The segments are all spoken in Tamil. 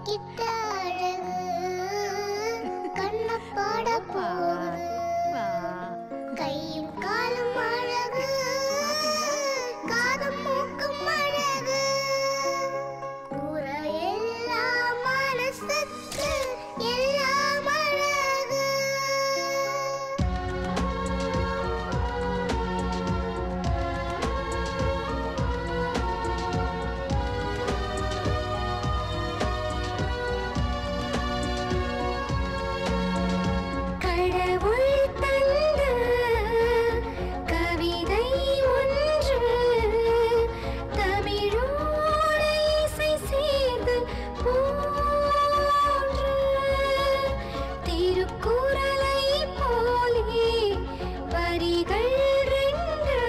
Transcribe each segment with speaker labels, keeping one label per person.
Speaker 1: ஒட்டிக்கிட்ட அழகு கண்ணப்பாட போகுது கையும் காலும் அழகு காதும் மூக்கும் அழகு கூற எல்லாம் மனசுக்கு எல்லாம் அழகு கடவுள் தந்த கவிதை ஒன்று தமிழோடு இசை சேர்ந்து போன்று திருக்குறளை போலே வரிகள் ரெண்டு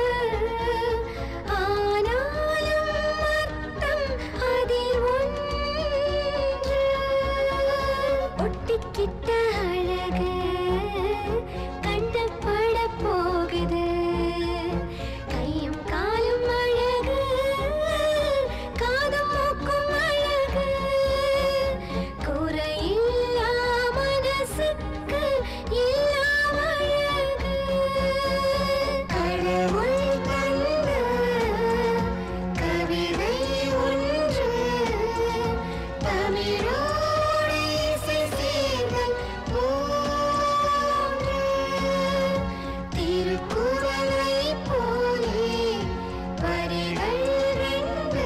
Speaker 1: ஆனாலும் அர்த்தம் அதில் ஒன்று ஒட்டிக்கிட்ட அழகு கண்டு பட போகுது கையும் காலும் அழகு காதும் மூக்கும் அழகு குறையில்லா மனசுக்கு எல்லாம் அழகு கடவுள் தந்த கவிதை ஒன்று தமிழோடு இசை சேர்ந்தல் போன்று திருக்குறளை போலே வரிகள் ரெண்டு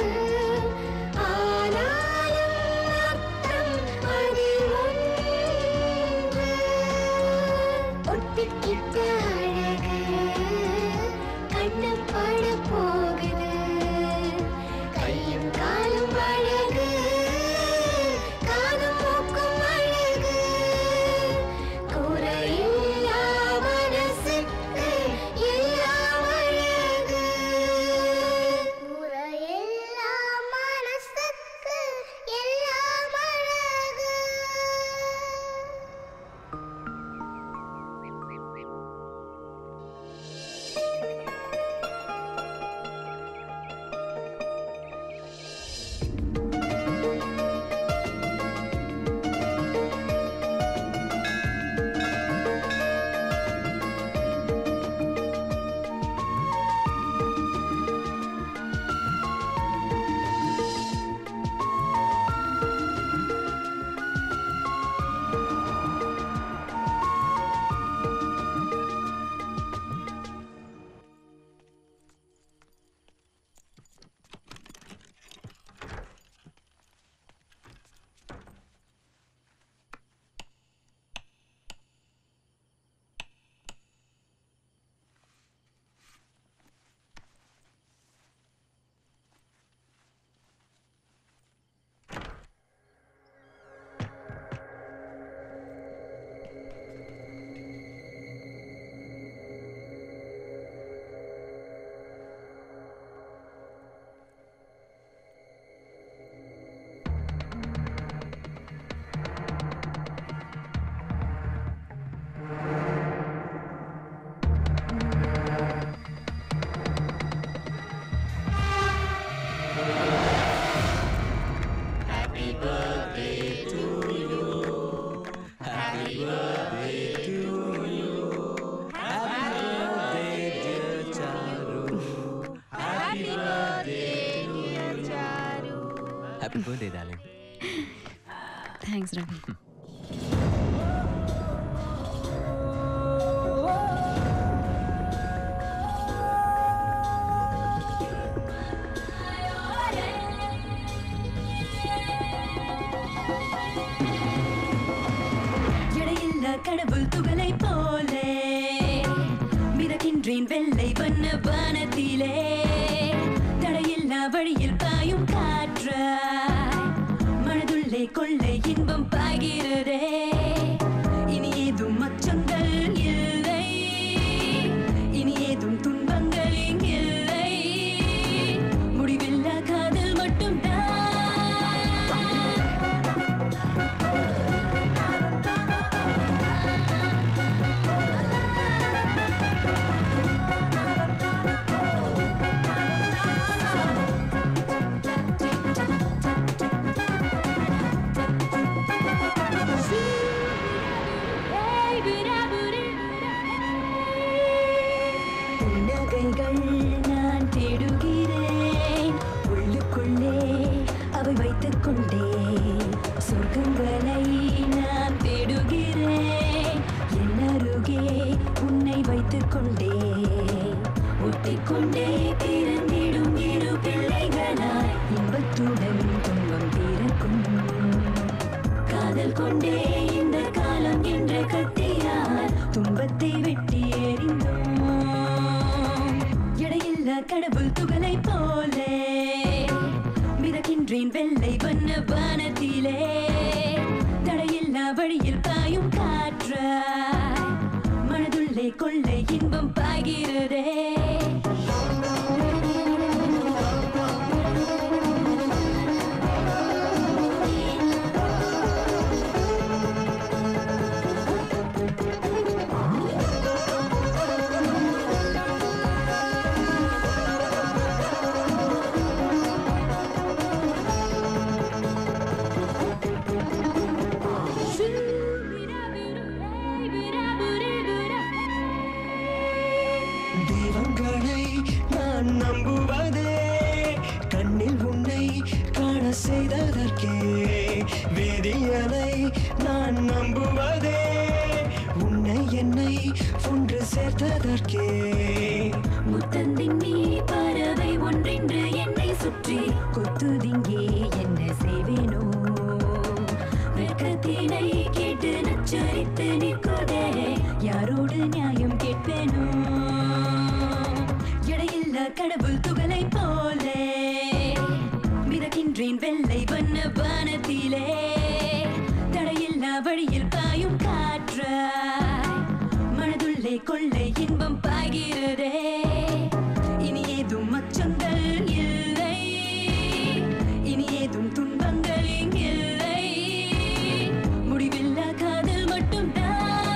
Speaker 1: ஆனாலும் அர்த்தம் அதில் ஒன்று ஒட்டிக்கிட்ட அழகு கண்ணு பட போகுது கையும் காலும் அழகு காதும் மூக்கும் அழகு குறையில்லா மனசுக்கு எல்லாம் அழகு குறையில்லா மனசுக்கு எல்லாம் அழகு
Speaker 2: happy birthday darling
Speaker 3: thanks Ravi
Speaker 4: எடையில்லா கடவுள் துகளை போலே மிதக்கின்றேன் வெள்ளை வண்ண வானத்திலே தடையில்லா வழியில் பாயும் காற்றாய் மனதுள்ளே கொள்ளை இன்பம் பாய்கிறதே இனி ஏதும் அச்சங்கள் இல்லை இனி ஏதும் துன்பங்கள் இங்கில்லை முடிவில்லா காதல் மட்டும்தான் கடவுள் துகளை போலே மிதக்கின்றேன் வெள்ளை வண்ண வானத்திலே தடையில்லா வழியில் பாயும் காற்றாய் மனதுள்ளே கொள்ளை இன்பம் பாய்கிறதே
Speaker 2: தெய்வங்களை நான் நம்புவதே கண்ணில் உன்னை காண செய்ததற்கே வேதியனை நான் நம்புவதே உன்னை என்னை ஒன்று சேர்த்ததற்கே
Speaker 4: முத்தந்தின் நீ பறவை ஒன்றென்று என்னை சுற்றி கொத்துதிங்கே என்ன செய்வேனோ வெக்கத்தினை கேட்டு நச்சரித்து நிற்குதே யாரோடு நியாயம் கேட்பேனோ எடையில்லா கடவுள் துகளை போலே மிதக்கின்றேன் வெள்ளை வண்ண வானத்திலே தடையில்லா வழியில் பாயும் காற்றாய் மனதுள்ளே கொள்ளை இன்பம் பாய்கிறதே இனி ஏதும் அச்சங்கள் இல்லை இனி ஏதும் துன்பங்கள் இங்கில்லை முடிவில்லா காதல் மட்டும்தான்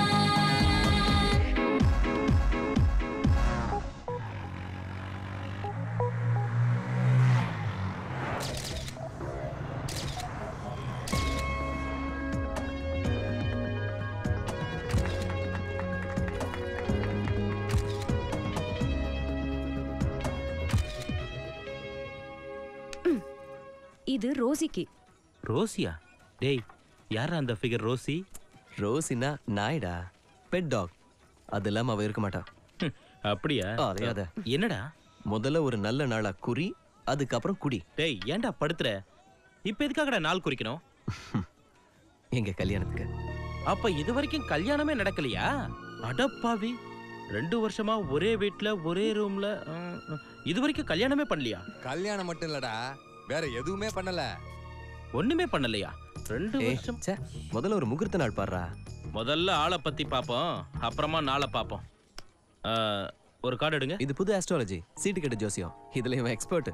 Speaker 3: இது ரோசிக்கு
Speaker 5: ரோசியா டேய் யாரா அந்த ஃபிகர் ரோசி
Speaker 6: ரோசினா நாய்டா பெட் டாக் அது இல்லாம அவ இருக்க மாட்டா
Speaker 5: ஹம், அப்படியா
Speaker 6: அதையாத.
Speaker 5: என்னடா
Speaker 6: முதல்ல ஒரு நல்ல நாளா குறி அதுக்கப்புறம் குடி
Speaker 5: டேய் ஏன்டா படுத்துற இப்ப எதுக்காகடா நாள் குறிக்கணும்
Speaker 6: எங்க கல்யாணத்துக்கு
Speaker 5: அப்ப இது வரைக்கும் கல்யாணமே நடக்கலையா அடப்பாவி ரெண்டு வருஷமா ஒரே வீட்ல ஒரே ரூம்ல இது வரைக்கும் கல்யாணமே பண்ணலையா
Speaker 7: கல்யாணம் மட்டும் இல்லடா வேற எதுவுமே பண்ணல
Speaker 5: ஒண்ணுமே பண்ணலையா ரெண்டு
Speaker 6: ஏய்,
Speaker 5: வருஷம்
Speaker 6: ச்சே, முதல்ல ஒரு முகூர்த்த நாள் பாடுறா
Speaker 5: முதல்ல ஆளை பத்தி பாப்போம் அப்புறமா நாளை பாப்போம் ஆ, ஒரு கார்டு எடுங்க
Speaker 6: இது புது ஆஸ்ட்ராலஜி சீட்டு கட்டு ஜோசியம் இதுல இவன் எக்ஸ்பர்ட்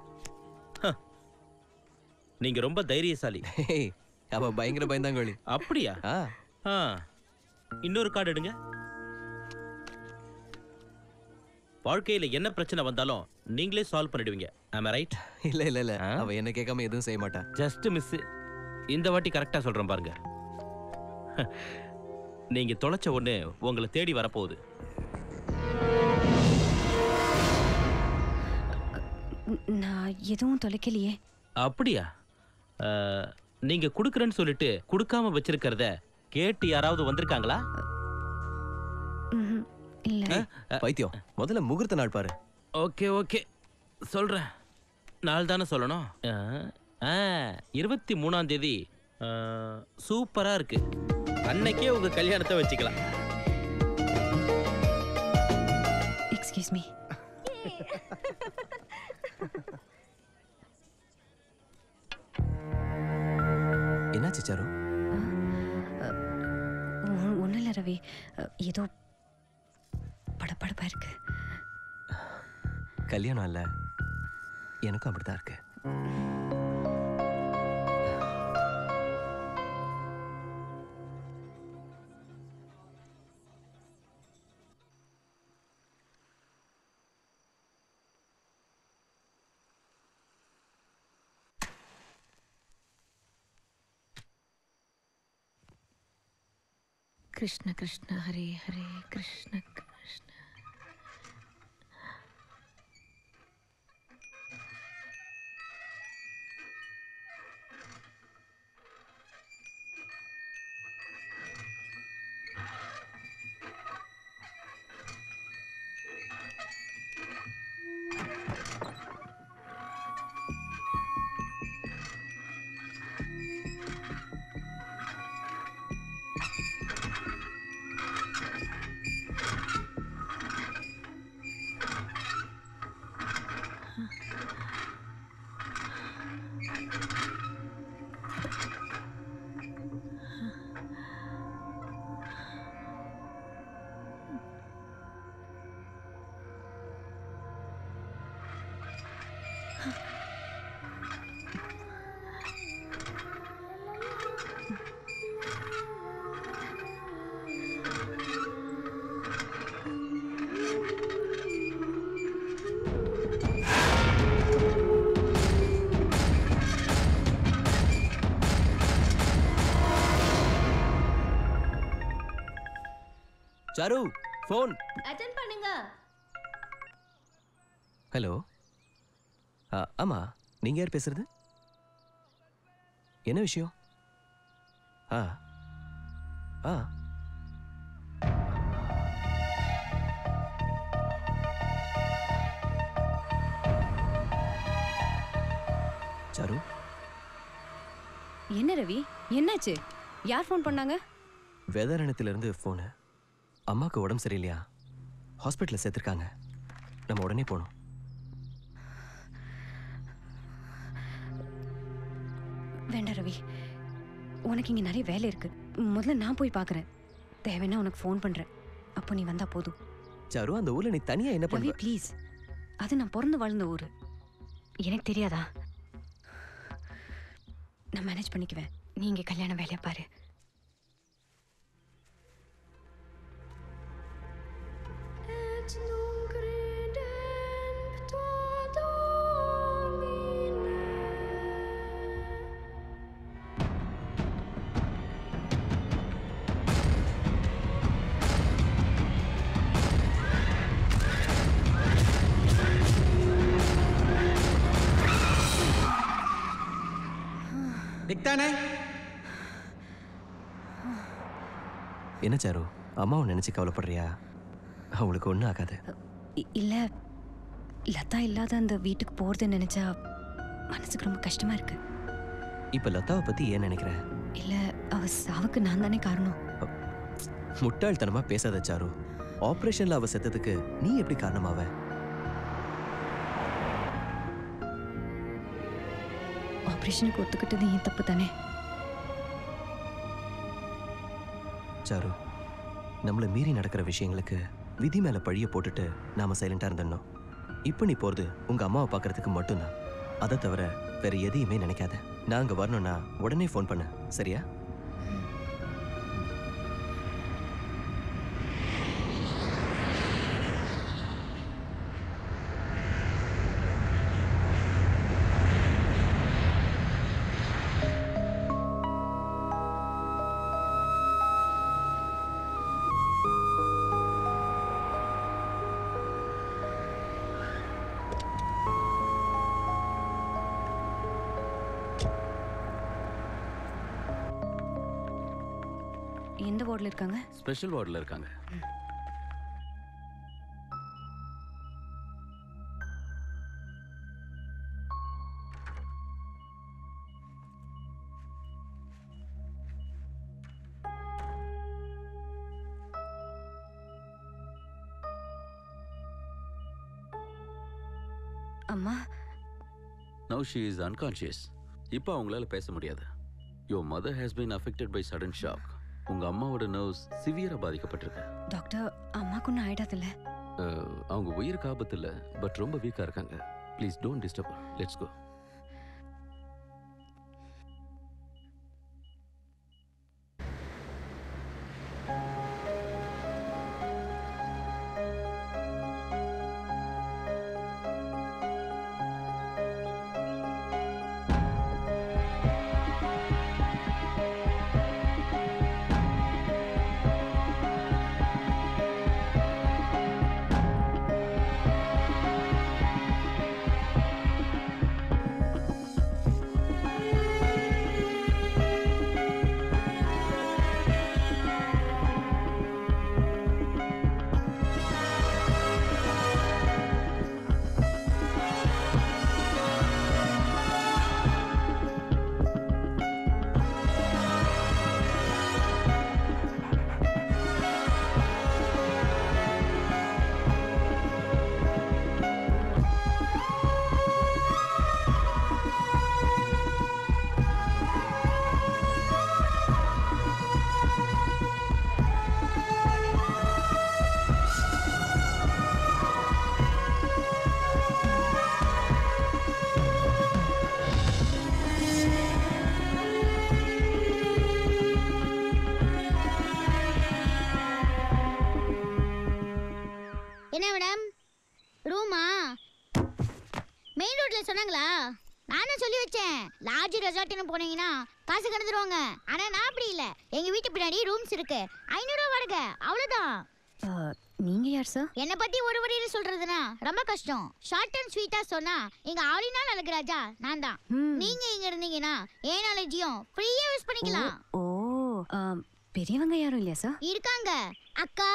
Speaker 5: நீங்க ரொம்ப தைரியசாலி
Speaker 6: அவ பயங்கர பயந்தாங்கோழி
Speaker 5: அப்படியா
Speaker 6: ஆ
Speaker 5: ஆ இன்னொரு கார்டு எடுங்க வாழ்க்கையில என்ன பிரச்சனை வந்தாலும் நீங்களே சால்வ் பண்ணிடுவீங்க ஆமா ரைட்
Speaker 6: இல்ல இல்ல இல்ல
Speaker 5: ஆ?
Speaker 6: அவ என்ன கேட்காம எதுவும் செய்ய மாட்டா
Speaker 5: ஜஸ்ட் மிஸ் இந்த வாட்டி கரெக்டா சொல்றேன் பாருங்க நீங்க தொலைச்ச ஒண்ணு உங்களை தேடி வரப்போகுது
Speaker 3: ந- நான் எதுவும் தொலைக்கலையே
Speaker 5: அப்படியா ஆ, நீங்க குடுக்கறேன்னு சொல்லிட்டு கொடுக்காம வச்சிருக்கிறத கேட்டு யாராவது வந்திருக்காங்களா
Speaker 3: ம்ஹும். இல்ல
Speaker 6: பைத்தியம் முதல்ல முகூர்த்த நாள் பாரு
Speaker 5: ஓகே ஓகே சொல்றேன் நாள் தானே சொல்லணும் ஆ, ஆ, இருபத்தி மூணாம் தேதி ஆ, சூப்பரா இருக்கு அன்னைக்கே உங்க கல்யாணத்தை வச்சுக்கலாம்
Speaker 3: எக்ஸ்கியூஸ் மீ
Speaker 6: என்னாச்சு சாரு
Speaker 3: ஒன்றும் இல்லை ரவி அ, ஏதோ படபடப்பா இருக்கு
Speaker 6: கல்யாணம் இல்ல எனக்கும் அப்படித்தான் இருக்கு
Speaker 8: கிருஷ்ண கிருஷ்ண ஹரே ஹரே கிருஷ்ண கிருஷ்ண
Speaker 6: சாரு ஃபோன்
Speaker 4: அட்டன் பண்ணுங்க
Speaker 6: ஹலோ ஆ ஆமா நீங்க யார் பேசுறது என்ன விஷயம் ஆ ஆ சாரு
Speaker 3: என்ன ரவி என்னாச்சு யார் ஃபோன் பண்ணாங்க
Speaker 6: வேதாரண்யத்திலிருந்து ஃபோனு அம்மாவுக்கு உடம்பு சரியில்லையா ஹாஸ்பிட்டலில் சேர்த்துருக்காங்க நம்ம உடனே போகணும்
Speaker 3: வேண்டாம் ரவி உனக்கு இங்கே நிறைய வேலை இருக்கு முதல்ல நான் போய் பார்க்குறேன் தேவைன்னா உனக்கு ஃபோன் பண்ணுறேன் அப்போ நீ வந்தா போதும்
Speaker 6: சாரு அந்த ஊர்ல நீ தனியா என்ன
Speaker 3: ரவி
Speaker 6: பண்ணுவ
Speaker 3: ப்ளீஸ் அது நான் பிறந்து வாழ்ந்த ஊர் எனக்கு தெரியாதா நான் மேனேஜ் பண்ணிக்குவேன் நீ இங்கே கல்யாண வேலையை பாரு
Speaker 1: Et non credemptor Domine.
Speaker 5: நிக்தானே
Speaker 6: என்ன சாரு அம்மாவை நினைச்சு கவலைப்படுறியா அவங்களுக்கு ஒன்றும் ஆகாது
Speaker 3: இ- இல்ல லதா இல்லாத அந்த வீட்டுக்கு போறதை நினைச்சா மனசுக்கு ரொம்ப கஷ்டமா இருக்கு
Speaker 6: இப்ப லதாவை பத்தி ஏன் நினைக்கிற
Speaker 3: இல்ல அவ சாவுக்கு நான் தானே காரணம்
Speaker 6: முட்டாள்தனமா பேசாத சாரு ஆபரேஷன்ல அவ செத்ததுக்கு நீ எப்படி காரணமாவ
Speaker 3: ஆபரேஷனுக்கு ஒத்துக்கிட்டது ஏன் தப்பு தானே
Speaker 6: சாரு நம்மளை மீறி நடக்கிற விஷயங்களுக்கு விதி மேல பழிய போட்டுட்டு நாம சைலண்டா இருந்துடணும் இப்போ நீ போறது உங்க அம்மாவை பார்க்கறதுக்கு மட்டும்தான் அதை தவிர வேற எதையுமே நினைக்காத நான் அங்க வரணும்னா உடனே ஃபோன் பண்ணு சரியா
Speaker 3: எந்த வார்டில் இருக்காங்க
Speaker 5: ஸ்பெஷல் வார்டில் இருக்காங்க
Speaker 3: அம்மா
Speaker 9: நவ் ஷி இஸ் அன்கான்ஷியஸ் இப்போ அவங்களால பேச முடியாது your mother has been affected by sudden shock உங்க அம்மாவோட நர்வ்ஸ் சிவியரா பாதிக்கப்பட்டிருக்கு
Speaker 3: டாக்டர் அம்மாக்கு ஒன்றும் ஆயிடாதுல்ல
Speaker 9: அஹ், அவங்க உயிருக்கு ஆபத்து இல்லை பட் ரொம்ப வீக்கா இருக்காங்க please don't disturb let's go
Speaker 10: main ரோட்ல சொன்னாங்களா நானும் சொல்லி வச்சேன் லாட்ஜ் ரெசார்ட்னு போனீங்கன்னா காசு கணந்துருவாங்க ஆனா நான் அப்படி இல்ல எங்க வீட்டு பின்னாடி ரூம்ஸ் இருக்கு ஐநூறுரூவா வாடகை அவ்வளவுதான்
Speaker 3: அஹ், நீங்க யார் சார்
Speaker 10: என்னை பத்தி ஒரு வரியில சொல்றதுனா ரொம்ப கஷ்டம் ஷார்ட் அண்ட் ஸ்வீட்டா சொன்னா இங்க ஆளினால் அழகுராஜா நான் தான் நீங்க இங்க இருந்தீங்கன்னா ஏன் நாலேஜையும் ஃப்ரீயா யூஸ் பண்ணிக்கலாம்
Speaker 3: ஓ அஹ், பெரியவங்க யாரும் இல்லையா சார்
Speaker 10: இருக்காங்க அக்கா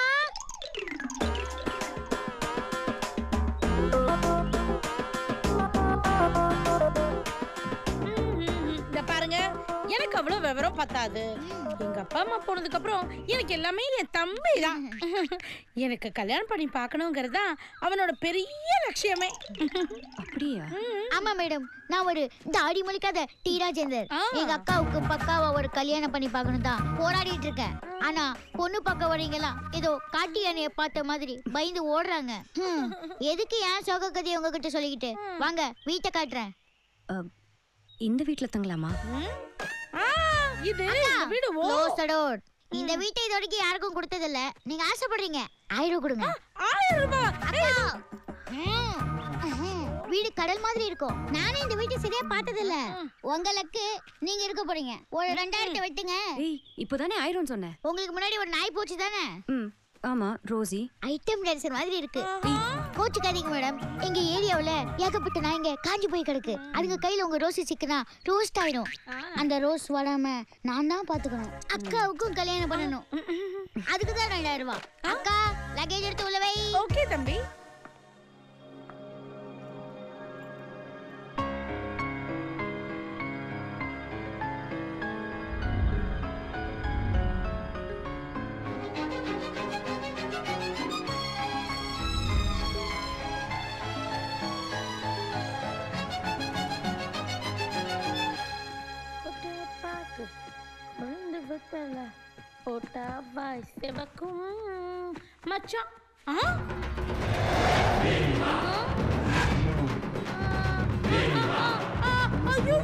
Speaker 11: இந்த பாருங்க எனக்கு அவ்வளவு விவரம் பத்தாது எங்க அப்பா அம்மா போனதுக்கு அப்புறம் எனக்கு எல்லாமே என் தம்பி தான் எனக்கு கல்யாணம் பண்ணி பார்க்கணுங்கிறது தான் அவனோட பெரிய லட்சியமே
Speaker 3: அப்படியா
Speaker 10: ஆமா மேடம் நான் ஒரு தாடி முழிக்காத டி ராஜேந்தர் எங்க அக்காவுக்கு பக்காவா ஒரு கல்யாணம் பண்ணி பார்க்கணும் தான் போராடிட்டு இருக்கேன் ஆனா பொண்ணு பார்க்க வரீங்களா ஏதோ காட்டு யானைய பார்த்த மாதிரி பயந்து ஓடுறாங்க ஹம், எதுக்கு ஏன் சோக கதையை உங்ககிட்ட சொல்லிக்கிட்டு வாங்க வீட்டை காட்டுறேன்
Speaker 3: அஹ், இந்த வீட்ல தங்கலாமா
Speaker 11: ஆ, இது இந்த வீடு ஓ
Speaker 10: Close the door. இந்த வீட்டை இது வரைக்கும் யாருக்கும் கொடுத்தது இல்ல நீங்க ஆசைப்படுறீங்க ஆயிரம் ரூபாய் கொடுங்க
Speaker 11: ஆயிரம் ரூபாய்
Speaker 10: அக்கா ம், ம். வீடு கடல் மாதிரி இருக்கும் நானே இந்த வீட்டை சரியா பார்த்தது இல்ல உங்களுக்கு நீங்க இருக்க போறீங்க ஒரு ரெண்டாயிரத்தை வெட்டுங்க
Speaker 3: ஏய் இப்போதானே ஆயிரம் சொன்னேன்
Speaker 10: உங்களுக்கு முன்னாடி ஒரு நாய் போச்சு தானே
Speaker 3: ம் ஆமா ரோசி
Speaker 10: ஐட்டம் டான்சர் மாதிரி இருக்கு கோச்சுக்காதீங்க மேடம் எங்க ஏரியாவுல ஏகப்பட்ட நாய்ங்க காஞ்சி போய் கிடக்கு அதுங்க கையில உங்க ரோஸ் சிக்கனா ரோஸ்ட் ஆயிடும் அந்த ரோஸ் வராம நான் தான் பாத்துக்கணும் அக்காவுக்கும் கல்யாணம் பண்ணணும் அதுக்கு தான் ரெண்டாயிரம் ரூபாய் அக்கா லக்கேஜ் எடுத்து உள்ள வை
Speaker 11: ஓகே தம்பி பாக்கு வந்து விட்டல போட்டா வாய் சிவக்கும் மச்சான் ஆ ஐயோ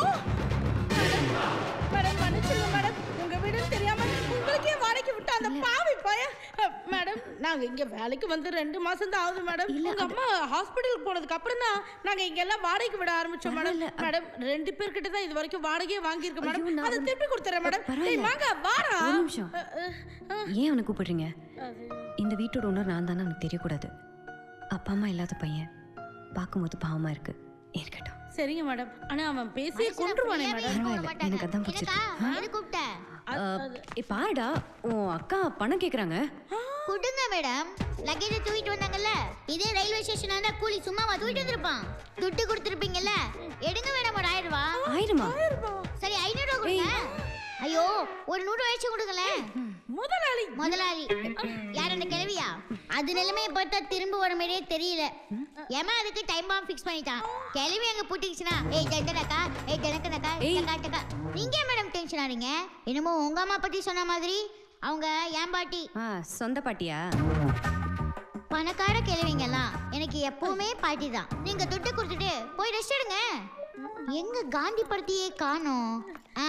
Speaker 11: மேடம் மன்னிச்சிருங்க மேடம் உங்க வீடுன்னு தெரியாம உங்களுக்கே வாடகைக்கு விட்ட அந்த பாவி பய மேடம் நாங்க இங்க வேலைக்கு வந்து ரெண்டு மாசம் தான் ஆகுது மேடம் உங்க அம்மா ஹாஸ்பிட்டலுக்கு போனதுக்கு அப்புறம் தான் நாங்க இங்க எல்லாம் வாடகைக்கு விட ஆரம்பிச்சோம் மேடம் மேடம் ரெண்டு பேர்கிட்ட தான் இது வரைக்கும் வாடகையே வாங்கியிருக்கோம் மேடம் அதை திருப்பி கொடுத்துறேன் மேடம் டேய் வாங்க வாடா
Speaker 3: ஒரு நிமிஷம் ஏன் அவனை கூப்பிடுறீங்க இந்த வீட்டோட ஓனர் நான் தானே அவனுக்கு தெரியக்கூடாது அப்பா அம்மா இல்லாத பையன் பார்க்கும்போது பாவமா இருக்கு இருக்கட்டும்
Speaker 11: சரிங்க மேடம் ஆனா அவன் பேசியே கொன்றுவானே மேடம்
Speaker 3: பரவாயில்ல எனக்கு அதான் பிடிச்சிருக்கு ஆ?
Speaker 10: எது கூப்பிட்ட
Speaker 3: அஹ், ஏ பாருடா உன் அக்கா பணம் கேக்குறாங்க
Speaker 10: கொடுங்க மேடம் லக்கேஜ் தூக்கிட்டு வந்தாங்கல்ல இதே ரயில்வே ஸ்டேஷன் இருந்தா கூலி சும்மாவா தூக்கிட்டு வந்திருப்பான் துட்டு கொடுத்துருப்பீங்கல்ல எடுங்க மேடம் ஒரு ஆயிரம் ரூபாய்
Speaker 3: ஆயிரமா
Speaker 10: சரி ஐநூறு ரூபா கொடுங்க ஐயோ ஒரு நூறு வயசு கொடுங்களேன்
Speaker 11: முதலாளி
Speaker 10: முதலாளி யார் அந்த கிழவியா அது நிலைமையை பார்த்தா திரும்ப வர மாதிரியே தெரியல ஏமா அதுக்கு டைம் பாம் ஃபிக்ஸ் பண்ணிட்டான் கிளவி அங்க பூட்டிக்கிச்சுனா ஏய் ஜண்டனக்கா ஏய் ஜனக்கனக்கா டக்கா டக்கா நீங்க ஏன் மேடம் டென்ஷன் ஆறீங்க என்னமோ உங்க அம்மா பத்தி சொன்ன மாதிரி அவங்க ஏன் பாட்டி
Speaker 3: ஆ சொந்த பாட்டியா
Speaker 10: பணக்கார கிழவிங்கெல்லாம் எனக்கு எப்பவுமே பாட்டி தான் நீங்க துட்டு கொடுத்துட்டு போய் ரெஸ்ட் எடுங்க எங்க காந்தி படத்தையே காணோம் ஆ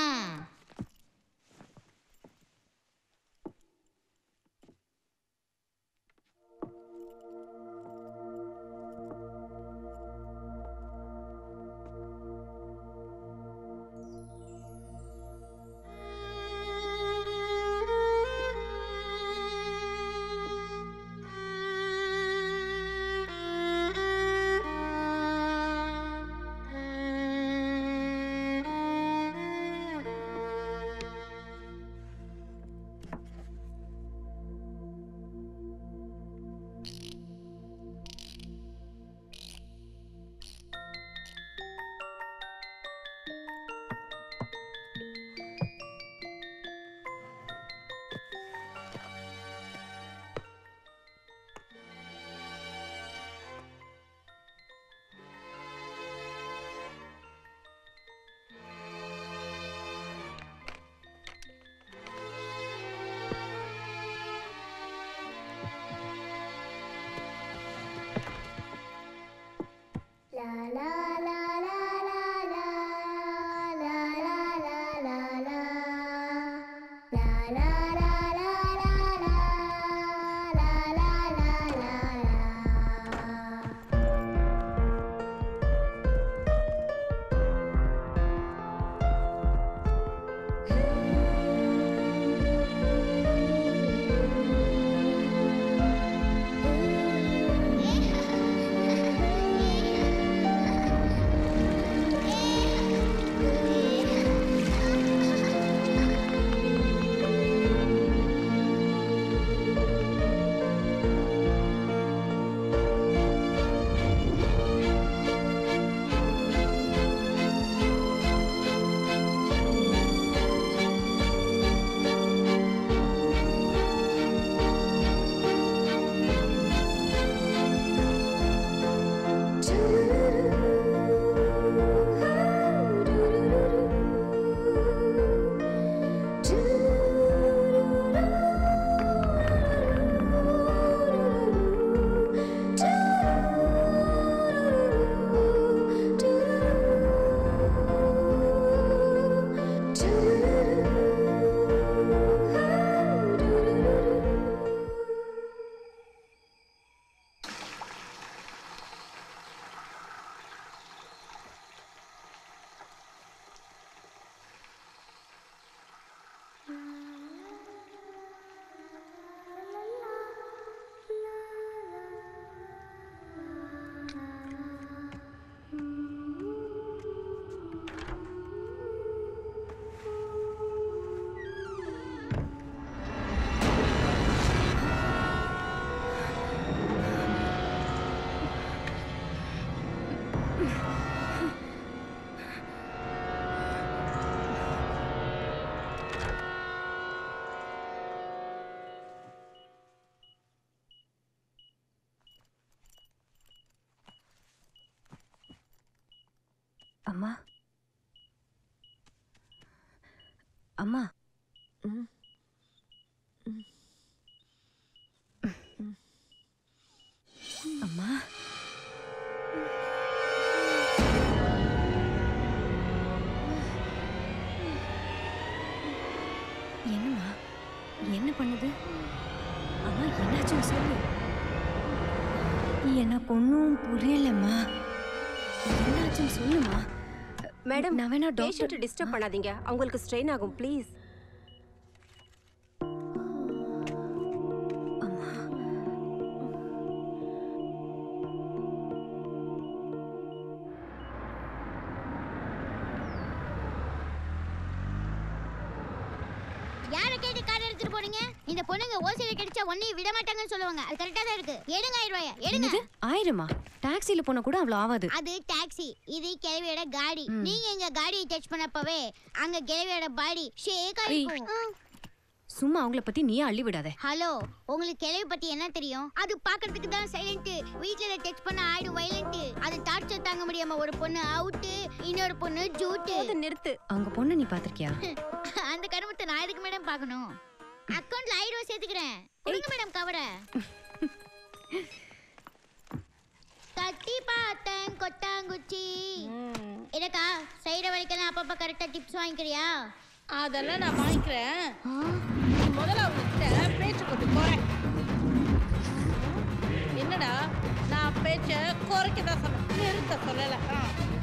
Speaker 3: அம்மா அம்மா அம்மா என்னம்மா என்ன பண்ணுது அம்மா என்னாச்சுன்னு சொல்லு எனக்கு ஒன்றும் புரியலம்மா என்னாச்சுன்னு சொல்லுமா
Speaker 12: மேடம்
Speaker 3: நான் வேணா டாக்டர்
Speaker 12: பேஷண்ட்டை டிஸ்டர்ப் பண்ணாதீங்க அவங்களுக்கு ஸ்ட்ரெயின் ஆகும் ப்ளீஸ்
Speaker 10: யாரை கேட்டு கார் எடுத்துட்டு போறீங்க இந்த பொண்ணுங்க ஓசியில கிடைச்சா ஒன்னையும் விட மாட்டாங்கன்னு சொல்லுவாங்க அது கரெக்டா தான் இருக்கு எடுங்க ஆயிரம் ரூபாய எடுங்க
Speaker 3: என்னது ஆயிரமா டாக்ஸில போனா கூட அவ்வளோ ஆகாது
Speaker 10: அது டாக்ஸி இது கிழவியோட காடி நீங்க எங்க காடியை டச் பண்ணப்பவே அங்க கிழவியோட பாடி ஷேக் ஆயிருக்கும்
Speaker 3: சும்மா அவங்கள பத்தி நீயே அள்ளி விடாத
Speaker 10: ஹலோ உங்களுக்கு கிழவி பத்தி என்ன தெரியும் அது பாக்குறதுக்கு தான் சைலண்ட் வீட்ல டச் பண்ண ஆயிடு வைலண்ட் அது டார்ச்சர் தாங்க முடியாம ஒரு பொண்ணு அவுட் இன்னொரு பொண்ணு ஜூட்டு
Speaker 12: நிறுத்து
Speaker 3: அவங்க பொண்ணு நீ பாத்திருக்கியா
Speaker 10: அந்த கருமத்தை நான் எதுக்கு மேடம் பார்க்கணும் அக்கவுண்ட்ல ஆயிரம் ரூபாய் சேர்த்துக்கிறேன் கொடுங்க மேடம் கவரை தட்டி பார்த்தேன் கொட்டாங்குச்சி எனக்கா செய்யற வரைக்கும் அப்பப்ப கரெக்டா டிப்ஸ் வாங்கிக்கிறியா
Speaker 11: அதெல்லாம் நான் வாங்கிக்கிறேன் நீ முதல்ல அவங்க கிட்ட பேச்சு கொண்டு போறேன் என்னடா நான் பேச்ச குறைக்க தான் சொன்னேன் நிறுத்த சொல்லல ஆ.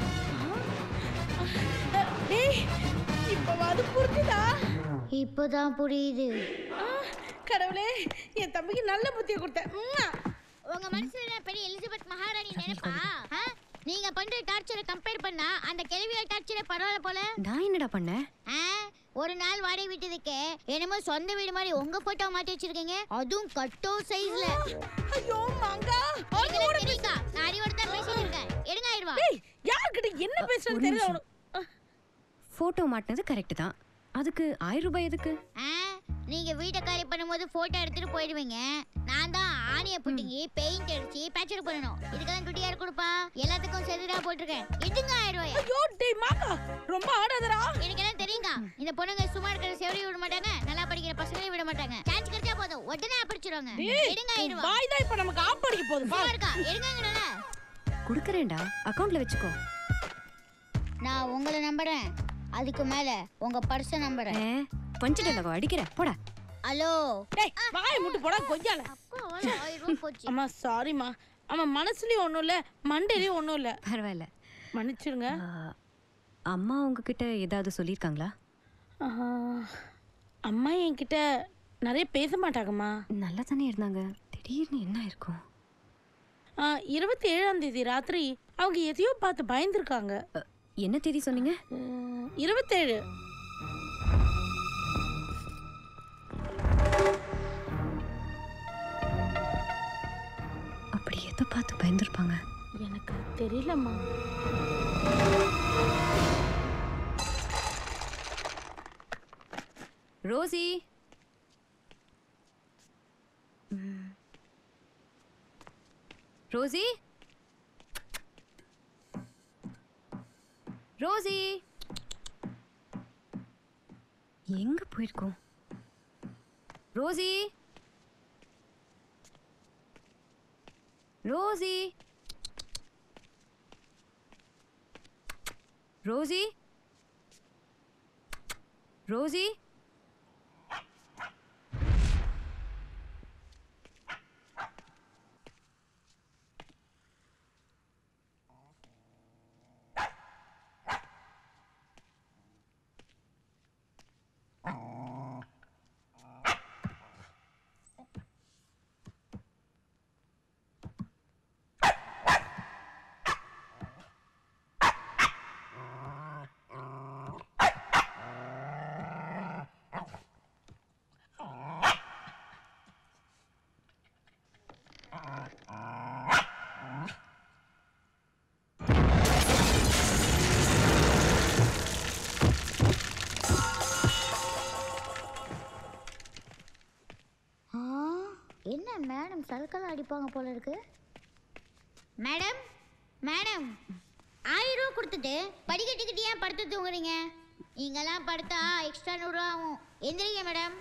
Speaker 11: டேய் இப்போ அது புரிஞ்சுதா
Speaker 10: இப்போதான் புரியுது
Speaker 11: ஆ, கடவுளே என் தம்பிக்கு நல்ல புத்தியை கொடுத்தேன் உம்மா.
Speaker 10: உங்க மனசுல என்ன பெரிய எலிசபெத் மகாராணி நினைப்பா ஆ? நீங்க பண்ற டார்ச்சரை கம்பேர் பண்ணா அந்த கேள்வியோட டார்ச்சரே பரவாயில்ல போல
Speaker 3: நான் என்னடா பண்ணேன்
Speaker 10: ஆ, ஒரு நாள் வாடகை விட்டதுக்கு என்னமோ சொந்த வீடு மாதிரி உங்க போட்டோ மாட்டி வச்சிருக்கீங்க அதுவும் கட்டோ சைஸ்ல
Speaker 11: ஐயோ மங்கா
Speaker 10: தெரியுக்கா நான் அறிவோட தான் பேசிட்டு இருக்கேன் எடுங்க ஆயிடுவா
Speaker 11: டேய் யார்கிட்ட என்ன பேசுறேன்னு தெரியல உனக்கு
Speaker 3: போட்டோ மாட்டினது கரெக்ட் தான் அதுக்கு ஆயிரம் ரூபாய் எதுக்கு
Speaker 10: ஆ, நீங்க வீட்டை காலி பண்ணும்போது போட்டோ எடுத்துட்டு போயிடுவீங்க நான் தான் ஆணிய புட்டிங்கி பெயிண்ட் அடிச்சு பேச்சர் பண்ணணும் இதுக்கெல்லாம் துட்டி யார் கொடுப்பா எல்லாத்துக்கும் செதுடா போட்டிருக்கேன் எடுங்க ஆயிரம் ரூபாய்
Speaker 11: ஐயோ டேய் மாங்கா ரொம்ப ஆடாதடா
Speaker 10: எனக்கு எல்லாம் தெரியுங்க இந்த பொண்ணுங்க சும்மா இருக்கிற செவரையும் விட மாட்டாங்க நல்லா படிக்கிற பசங்களையும் விட மாட்டாங்க சான்ஸ் கிடைச்சா போதும் உடனே படிச்சிருவாங்க
Speaker 11: டேய்
Speaker 10: எடுங்க
Speaker 11: உன்
Speaker 10: ஆயிரம் ரூபாய்
Speaker 11: வாய் தான் இப்ப நமக்கு ஆப்படிக்க போகுது
Speaker 10: சும்மா
Speaker 11: பாரு
Speaker 10: இருக்கா எடுங்கங்கடா
Speaker 3: கொடுக்குறேன்டா அக்கவுண்ட்ல வச்சுக்கோ
Speaker 10: நான் உங்களை நம்புறேன் அதுக்கு மேல உங்க பர்ஸ நம்புறேன்
Speaker 3: பஞ்சிடலவோ அடிக்கிறேன் போடா
Speaker 10: ஹலோ
Speaker 11: டேய் வாயை முட்டு போடா கொய்யால
Speaker 10: ஆயிரம் ரூபாய் போச்சு
Speaker 11: அம்மா சாரிம்மா ஆமா மனசுலயும் ஒண்ணும் இல்ல மண்டையிலயும் ஒண்ணும் இல்ல
Speaker 3: பரவாயில்ல
Speaker 11: மன்னிச்சிருங்க
Speaker 3: அம்மா உங்ககிட்ட ஏதாவது சொல்லியிருக்காங்களா
Speaker 11: ஆஹா. அம்மா என்கிட்ட நிறைய பேச மாட்டாங்கம்மா
Speaker 3: நல்லா தானே இருந்தாங்க திடீர்னு என்ன இருக்கும்
Speaker 11: ஆ, இருபத்தி ஏழாம் தேதி ராத்திரி அவங்க எதையோ பார்த்து பயந்துருக்காங்க
Speaker 3: என்ன தேதி சொன்னீங்க
Speaker 11: இருபத்தேழு
Speaker 3: அப்படி எதை பார்த்து பயந்துருப்பாங்க
Speaker 11: எனக்கு தெரியலம்மா
Speaker 3: ரோசி ம். ரோசி ரோசி எங்க போயிருக்கோம் ரோசி ரோசி ரோசி ரோசி
Speaker 10: ஆ, என்ன மேடம் சல்கெல்லாம் அடிப்பாங்க போல இருக்கு மேடம் மேடம் ஆயிரம் ரூபா கொடுத்து கொடுத்துட்டு படிக்கட்டுக்கிட்டு ஏன் படுத்து தூங்குறீங்க நீங்கெல்லாம் படுத்தா எக்ஸ்ட்ரா நூறுரூவா ஆகும் எந்திரிங்க மேடம்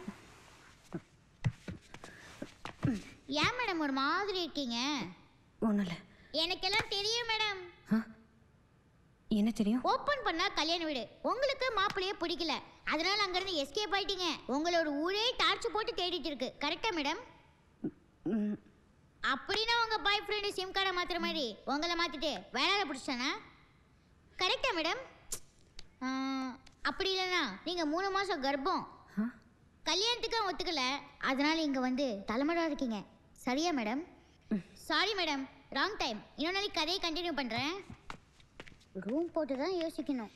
Speaker 10: ஏன் மேடம் ஒரு மாதிரி இருக்கீங்க
Speaker 3: ஒன்றும் இல்லை
Speaker 10: எனக்கெல்லாம் தெரியும் மேடம்
Speaker 3: என்ன தெரியும்
Speaker 10: ஓப்பன் பண்ணா கல்யாண வீடு உங்களுக்கு மாப்பிள்ளையே பிடிக்கல அதனால அங்கிருந்து எஸ்கேப் ஆயிட்டீங்க உங்களோட ஊரே டார்ச் போட்டு தேடிட்டு இருக்கு கரெக்டா மேடம்
Speaker 3: ம்,
Speaker 10: அப்படின்னா உங்க பாய் ஃப்ரெண்டு சிம் கார்டை மாத்துற மாதிரி உங்களை மாத்திட்டு வேலையில பிடிச்சானா கரெக்டா மேடம் அப்படி இல்லைன்னா நீங்க மூணு மாசம் கர்ப்பம் கல்யாணத்துக்கு அவன் ஒத்துக்கல அதனால இங்க வந்து தலைமடா இருக்கீங்க சரியா madam sorry madam wrong time இன்னொரு நாளைக்கு கதையை கண்டினியூ பண்றேன் ரூம் போட்டு தான் யோசிக்கணும்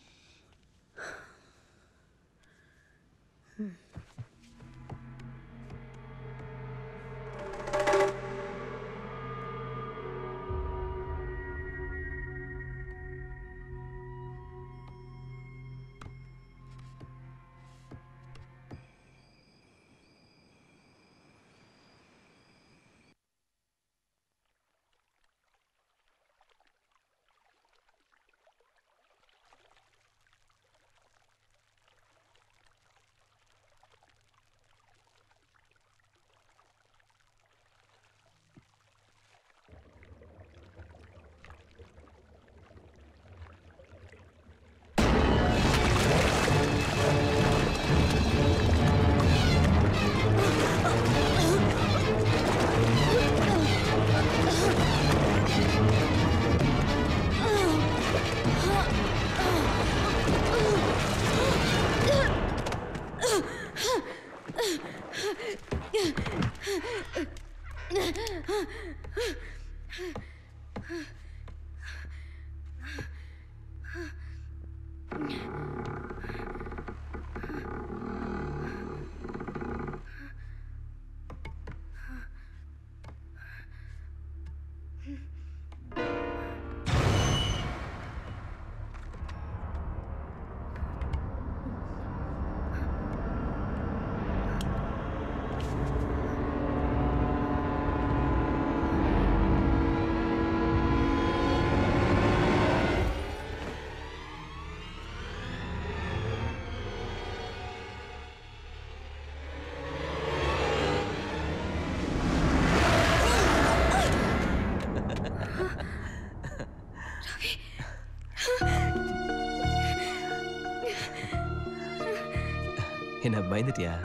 Speaker 6: என்ன பயந்துட்டியா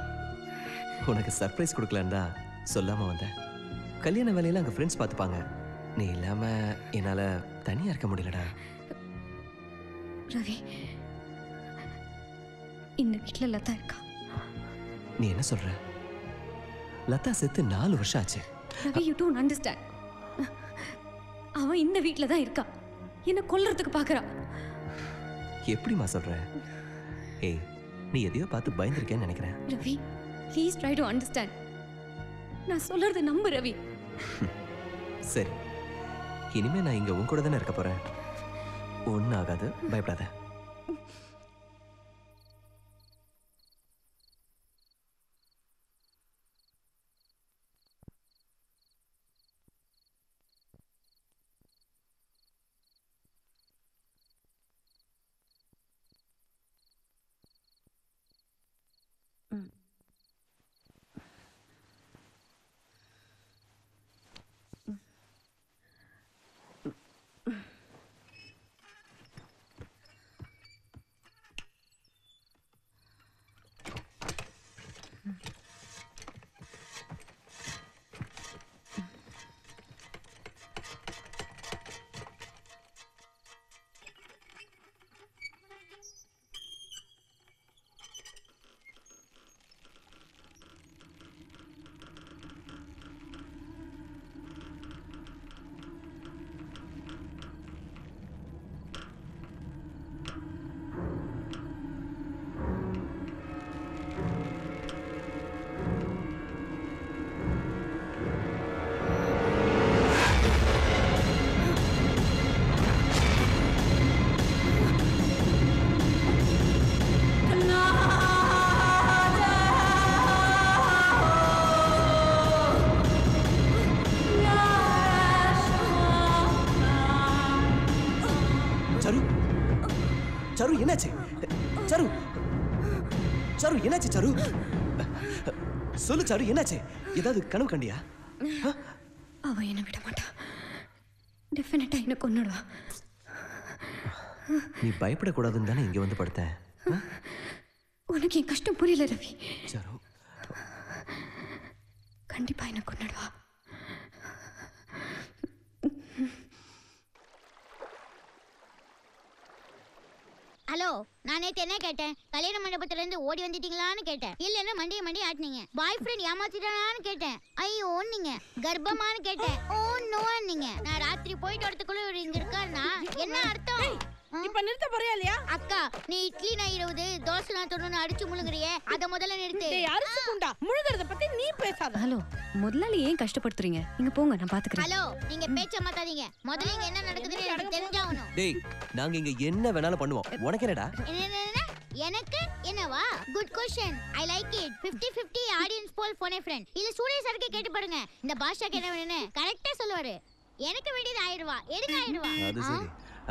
Speaker 6: உனக்கு சர்ப்ரைஸ் கொடுக்கலான்னு தான் சொல்லாம வந்தேன் கல்யாண வேலையில அங்க ஃப்ரெண்ட்ஸ் பார்த்துப்பாங்க நீ இல்லாம என்னால தனியா இருக்க முடியலடா
Speaker 3: ரவி இந்த வீட்டில் லதா இருக்கா
Speaker 6: நீ என்ன சொல்ற லதா செத்து நாலு வருஷம் ஆச்சு
Speaker 3: ரவி யூ டோன்ட் அண்டர்ஸ்டாண்ட் அவன் இந்த வீட்டில் தான் இருக்கா என்ன கொல்றதுக்கு பார்க்கறா
Speaker 6: எப்படிம்மா சொல்ற ஏய் நீ எதையோ பார்த்து பயந்துருக்கேன்னு நினைக்கிறேன்
Speaker 3: Ravi please try to understand நான் சொல்றது நம்பு ரவி
Speaker 6: சரி இனிமே நான் இங்க உன் கூட தானே இருக்க போறேன் ஒன்றும் ஆகாது பயப்படாத சரு சரு என்னாச்சு சரு சரு என்னாச்சு சரு சொல்லு சரு என்னாச்சு ஏதாவது கனவு கண்டியா
Speaker 3: அவ என்னை விட மாட்டா டெஃபினட்டா என்ன கொன்னுடுவா
Speaker 6: நீ பயப்படக்கூடாதுன்னு தானே இங்க வந்து படுத்தேன்
Speaker 3: உனக்கு என் கஷ்டம் புரியல ரவி
Speaker 6: சரு
Speaker 3: கண்டிப்பா என்ன கொன்னுடுவா
Speaker 10: ஹலோ நான் நேத்து என்ன கேட்டேன் கல்யாண மண்டபத்துல இருந்து ஓடி வந்துட்டீங்களான்னு கேட்டேன் இல்லைன்னா மண்டிய மண்டி ஆட்டினீங்க பாய் ஃப்ரெண்ட் ஏமாத்திட்டானான்னு கேட்டேன் ஐயோ நீங்க கர்ப்பமான்னு கேட்டேன் ஓ நோ நீங்க நான் ராத்திரி போயிட்டு வரதுக்குள்ள இவர் இங்க இருக்காருன்னா என்ன அர்த்தம்
Speaker 11: இப்ப நிறுத்த போறியா இல்லையா
Speaker 10: அக்கா நீ இட்லி நான் இருபது தோசை நான் தொண்ணூறு அடிச்சு முழுங்குறியே அத முதல்ல நிறுத்து
Speaker 11: டேய் அரிசி குண்டா முழுகிறத பத்தி நீ பேசாத
Speaker 3: ஹலோ முதலாளி ஏன் கஷ்டப்படுத்துறீங்க இங்க போங்க நான் பாத்துக்கிறேன்
Speaker 10: ஹலோ நீங்க பேச்ச மாத்தாதீங்க முதல்ல இங்க என்ன நடக்குதுன்னு எனக்கு தெரிஞ்சாகணும்
Speaker 6: டேய் நாங்க இங்க என்ன வேணாலும் பண்ணுவோம் உனக்கு என்னடா
Speaker 10: என்ன, என்ன, என்ன? எனக்கு என்னவா good question I like it 50 50 audience poll phone a friend இல்ல சூரிய சருக்கு கேட்டு பாருங்க இந்த பாஷாக்கு என்ன வேணும்னு கரெக்டா சொல்லுவாரு எனக்கு வேண்டியது ஆயிரம் ரூபா எடுங்க ஆயிரம் ரூபா
Speaker 6: அது சரி அ,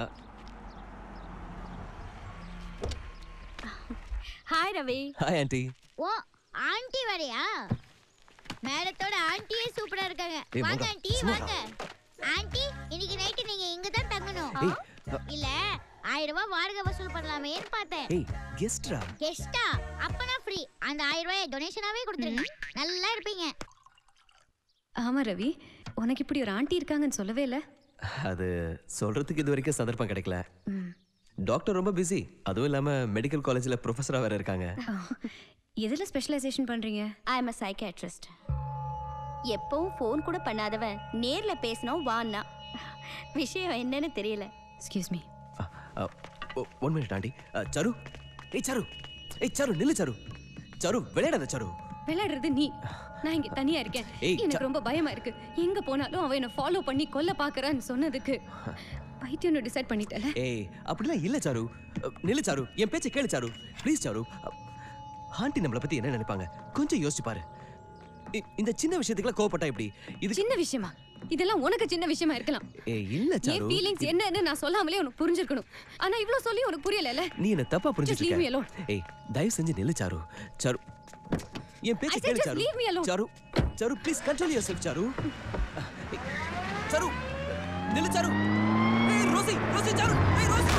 Speaker 4: ஹாய் ரவி
Speaker 6: ஹாய் ஆண்டி
Speaker 10: ஓ ஆண்டி வரையா மேடத்தோட ஆண்டியே சூப்பரா இருக்காங்க
Speaker 6: ஏய்,
Speaker 10: வாங்க
Speaker 6: மோகா,
Speaker 10: ஆண்டி
Speaker 6: சும்மா
Speaker 10: வாங்க ஆண்டி இன்னைக்கு நைட்டு நீங்க இங்க தான் தங்கணும்
Speaker 6: ஏய், அ-
Speaker 10: இல்ல ஆயிரம் ரூபாய் வாடகை வசூல் பண்ணலாமேன்னு பார்த்தேன்
Speaker 6: ஏய் கெஸ்ட்ரா
Speaker 10: கெஸ்டா அப்பனா ஃப்ரீ அந்த ஆயிரம் ரூபாய் டொனேஷனாவே கொடுத்துருங்க நல்லா இருப்பீங்க
Speaker 3: ஆமா ரவி உனக்கு இப்படி ஒரு ஆண்டி இருக்காங்கன்னு சொல்லவே இல்ல
Speaker 6: அது சொல்றதுக்கு இது வரைக்கும் சந்தர்ப்பம் கிடைக்கல
Speaker 3: ம்.
Speaker 6: டாக்டர் ரொம்ப பிஸி அதுவும் இல்லாம மெடிக்கல் காலேஜ்ல ப்ரொஃபஸரா வேற இருக்காங்க
Speaker 3: எதுல ஸ்பெஷலைசேஷன் பண்றீங்க
Speaker 4: ஐ எம் அ சைக்காட்ரிஸ்ட் எப்பவும் ஃபோன் கூட பண்ணாதவன் நேர்ல பேசினோம் வான்னா விஷயம் என்னன்னு தெரியல
Speaker 3: excuse me
Speaker 6: one minute aunty அ, சரு ஏய் சரு ஏய் சரு நில்லு சரு சரு விளையாடாத சரு
Speaker 3: விளையாடுறது நீ நான் இங்க தனியா இருக்கேன்
Speaker 6: ஏய்,
Speaker 3: எனக்கு
Speaker 6: ச-
Speaker 3: ரொம்ப பயமா இருக்கு எங்க போனாலும் அவன் என்ன ஃபாலோ பண்ணி கொல்ல பாக்குறான்னு சொன்னதுக்கு பைத்தியம்னு டிசைட் பண்ணிட்டல
Speaker 6: ஏய் அப்படிலாம் இல்ல சாரு அ, நில்லு சாரு என் பேச்சை கேளு சாரு ப்ளீஸ் சாரு அ, ஆண்டி நம்மளை பத்தி என்ன நினைப்பாங்க கொஞ்சம் யோசிச்சு பாரு இ- இந்த சின்ன விஷயத்துக்குலாம் கோவப்பட்டா எப்படி இது
Speaker 3: சின்ன விஷயமா இதெல்லாம் உனக்கு சின்ன விஷயமா இருக்கலாம்
Speaker 6: ஏய் இல்ல
Speaker 3: என்
Speaker 6: சாரு
Speaker 3: ஃபீலிங்ஸ் என்னன்னு நான் சொல்லாமலே உனக்கு புரிஞ்சிருக்கணும் ஆனா இவ்ளோ சொல்லி உனக்கு புரியலல
Speaker 6: நீ என்ன தப்பா புரிஞ்சிட்டு
Speaker 3: leave me
Speaker 6: இருக்க ஏய் தயவு செஞ்சு நில்லு சாரு சாரு என் பேச்சை
Speaker 3: I said
Speaker 6: கேளு
Speaker 3: just
Speaker 6: Charu
Speaker 3: leave me alone.
Speaker 6: Charu Charu please control your Charu ஏய், சாரு நில்லு சாரு ஏய் ரோசி ரோசி சாரு ஏய் ரோசி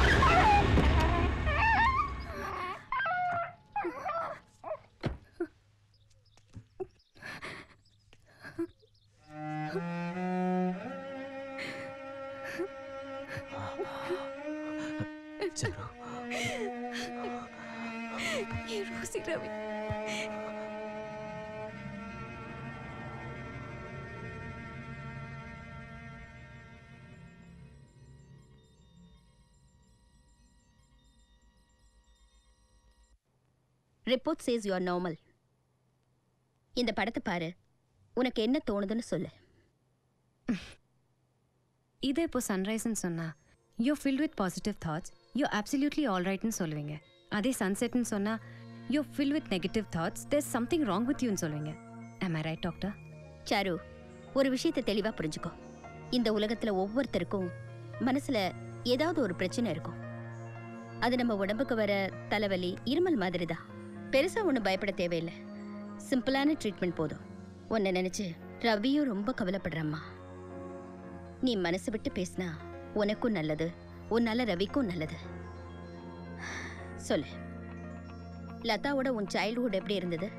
Speaker 6: சாரு
Speaker 3: ஏன் Rosie Ravi
Speaker 4: report says you are normal இந்த படத்தை பாரு உனக்கு என்ன தோணுதுன்னு சொல்லு
Speaker 3: இதே இப்போ சன்ரைஸ்னு சொன்னா you filled with positive thoughts you absolutely all ரைட்னு சொல்லுவீங்க அதே சன்செட்னு சொன்னா you fill with negative thoughts there something wrong with யூன்னு சொல்லுவீங்க am I right doctor
Speaker 4: Charu ஒரு விஷயத்தை தெளிவா புரிஞ்சுக்கோ இந்த உலகத்துல ஒவ்வொருத்தருக்கும் மனசுல ஏதாவது ஒரு பிரச்சனை இருக்கும் அது நம்ம உடம்புக்கு வர தலைவலி இருமல் மாதிரி தான் பெருசா ஒன்றும் பயப்பட தேவையில்லை சிம்பிளான ட்ரீட்மெண்ட் போதும் உன்னை நினைச்சு ரவியும் ரொம்ப கவலைப்படுறம்மா நீ மனசு விட்டு பேசினா உனக்கும் நல்லது உன்னால ரவிக்கும் நல்லது சொல்லு லதாவோட உன் சைல்ட்ஹுட் எப்படி இருந்தது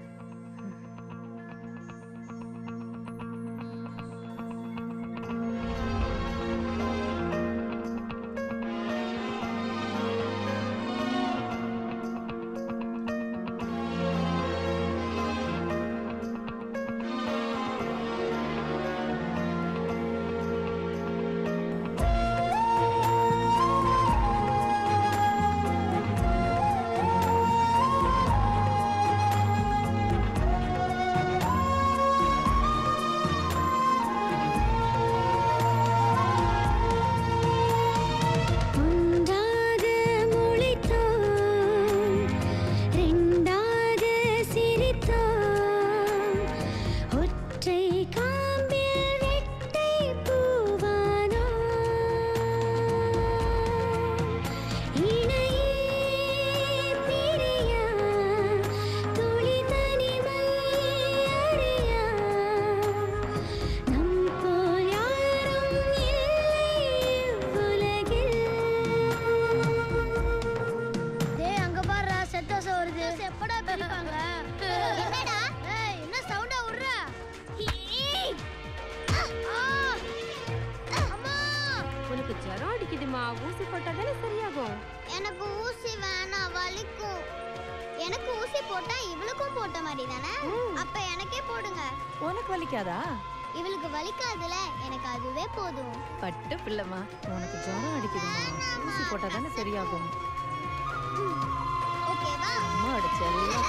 Speaker 12: போட்டா தானே சரியாகும்
Speaker 10: எனக்கு ஊசி வேணாம் வலிக்கும் எனக்கு ஊசி போட்டா இவளுக்கும் போட்ட மாதிரி தானே அப்ப எனக்கே போடுங்க
Speaker 8: உனக்கு வலிக்காதா
Speaker 10: இவளுக்கு வலிக்காதுல எனக்கு அதுவே போதும்
Speaker 8: பட்டு பிள்ளைமா உனக்கு ஜுரம் அடிக்குதுமா ஊசி போட்டா தானே சரியாகும்
Speaker 10: ஓகேவா
Speaker 8: அம்மா அடிச்செல்லாம்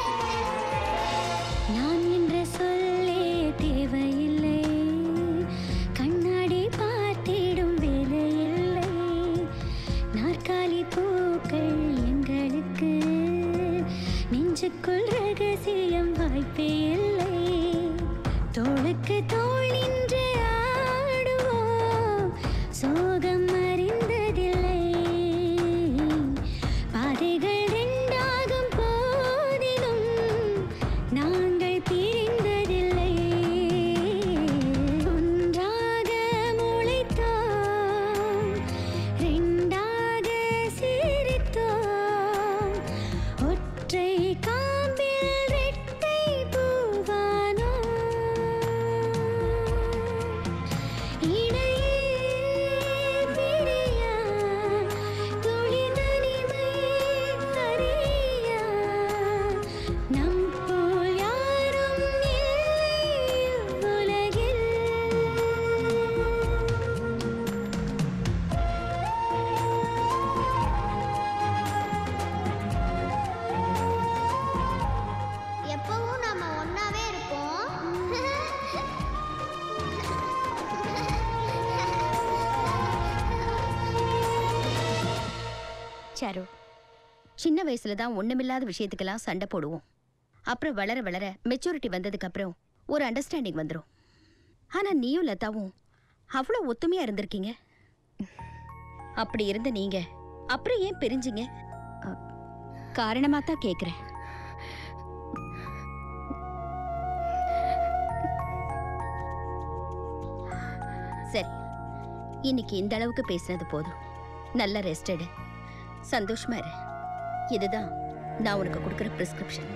Speaker 1: நான் என்ற சொல்லே தேவையில்லை கண்ணாடி பார்த்திடும் வேலையில்லை நாற்காலி பூக்கள் எங்களுக்கு நெஞ்சுக்குள் ரகசியம் வாய்ப்பே இல்லை தோளுக்கு தோள் நின்று ஆடுவோம் சோகம் அறிந்ததில்லை பாதைகள் ரெண்டாகும் போதிலும் நாங்கள் பிரிந்ததில்லை ஒன்றாக முளைத்தோம் ரெண்டாக சிரித்தோம் ஒற்றை காம்பில் ரெட்டை பூவானோ இடையே பிரியா துளி தனிமை அறியா நம் போல் யாரும் இல்லை உலகில்
Speaker 10: எப்பவும் நாம ஒன்னாவே இருப்போம்
Speaker 4: சாரு சின்ன வயசுல தான் ஒண்ணுமில்லாத விஷயத்துக்கெல்லாம் சண்டை போடுவோம் அப்புறம் வளர வளர மெச்சூரிட்டி வந்ததுக்கு அப்புறம் ஒரு அண்டர்ஸ்டாண்டிங் வந்துடும் ஆனா நீயும் லதாவும் அவ்வளோ ஒத்துமையா இருந்திருக்கீங்க அப்படி இருந்த நீங்க அப்புறம் ஏன் பிரிஞ்சிங்க காரணமா தான் கேக்குறேன் சரி இன்னைக்கு இந்த அளவுக்கு பேசுனது போதும் நல்ல ரெஸ்ட் எடு சந்தோஷமா இரு இதுதான் நான் உனக்கு கொடுக்குற பிரிஸ்கிரிப்ஷன்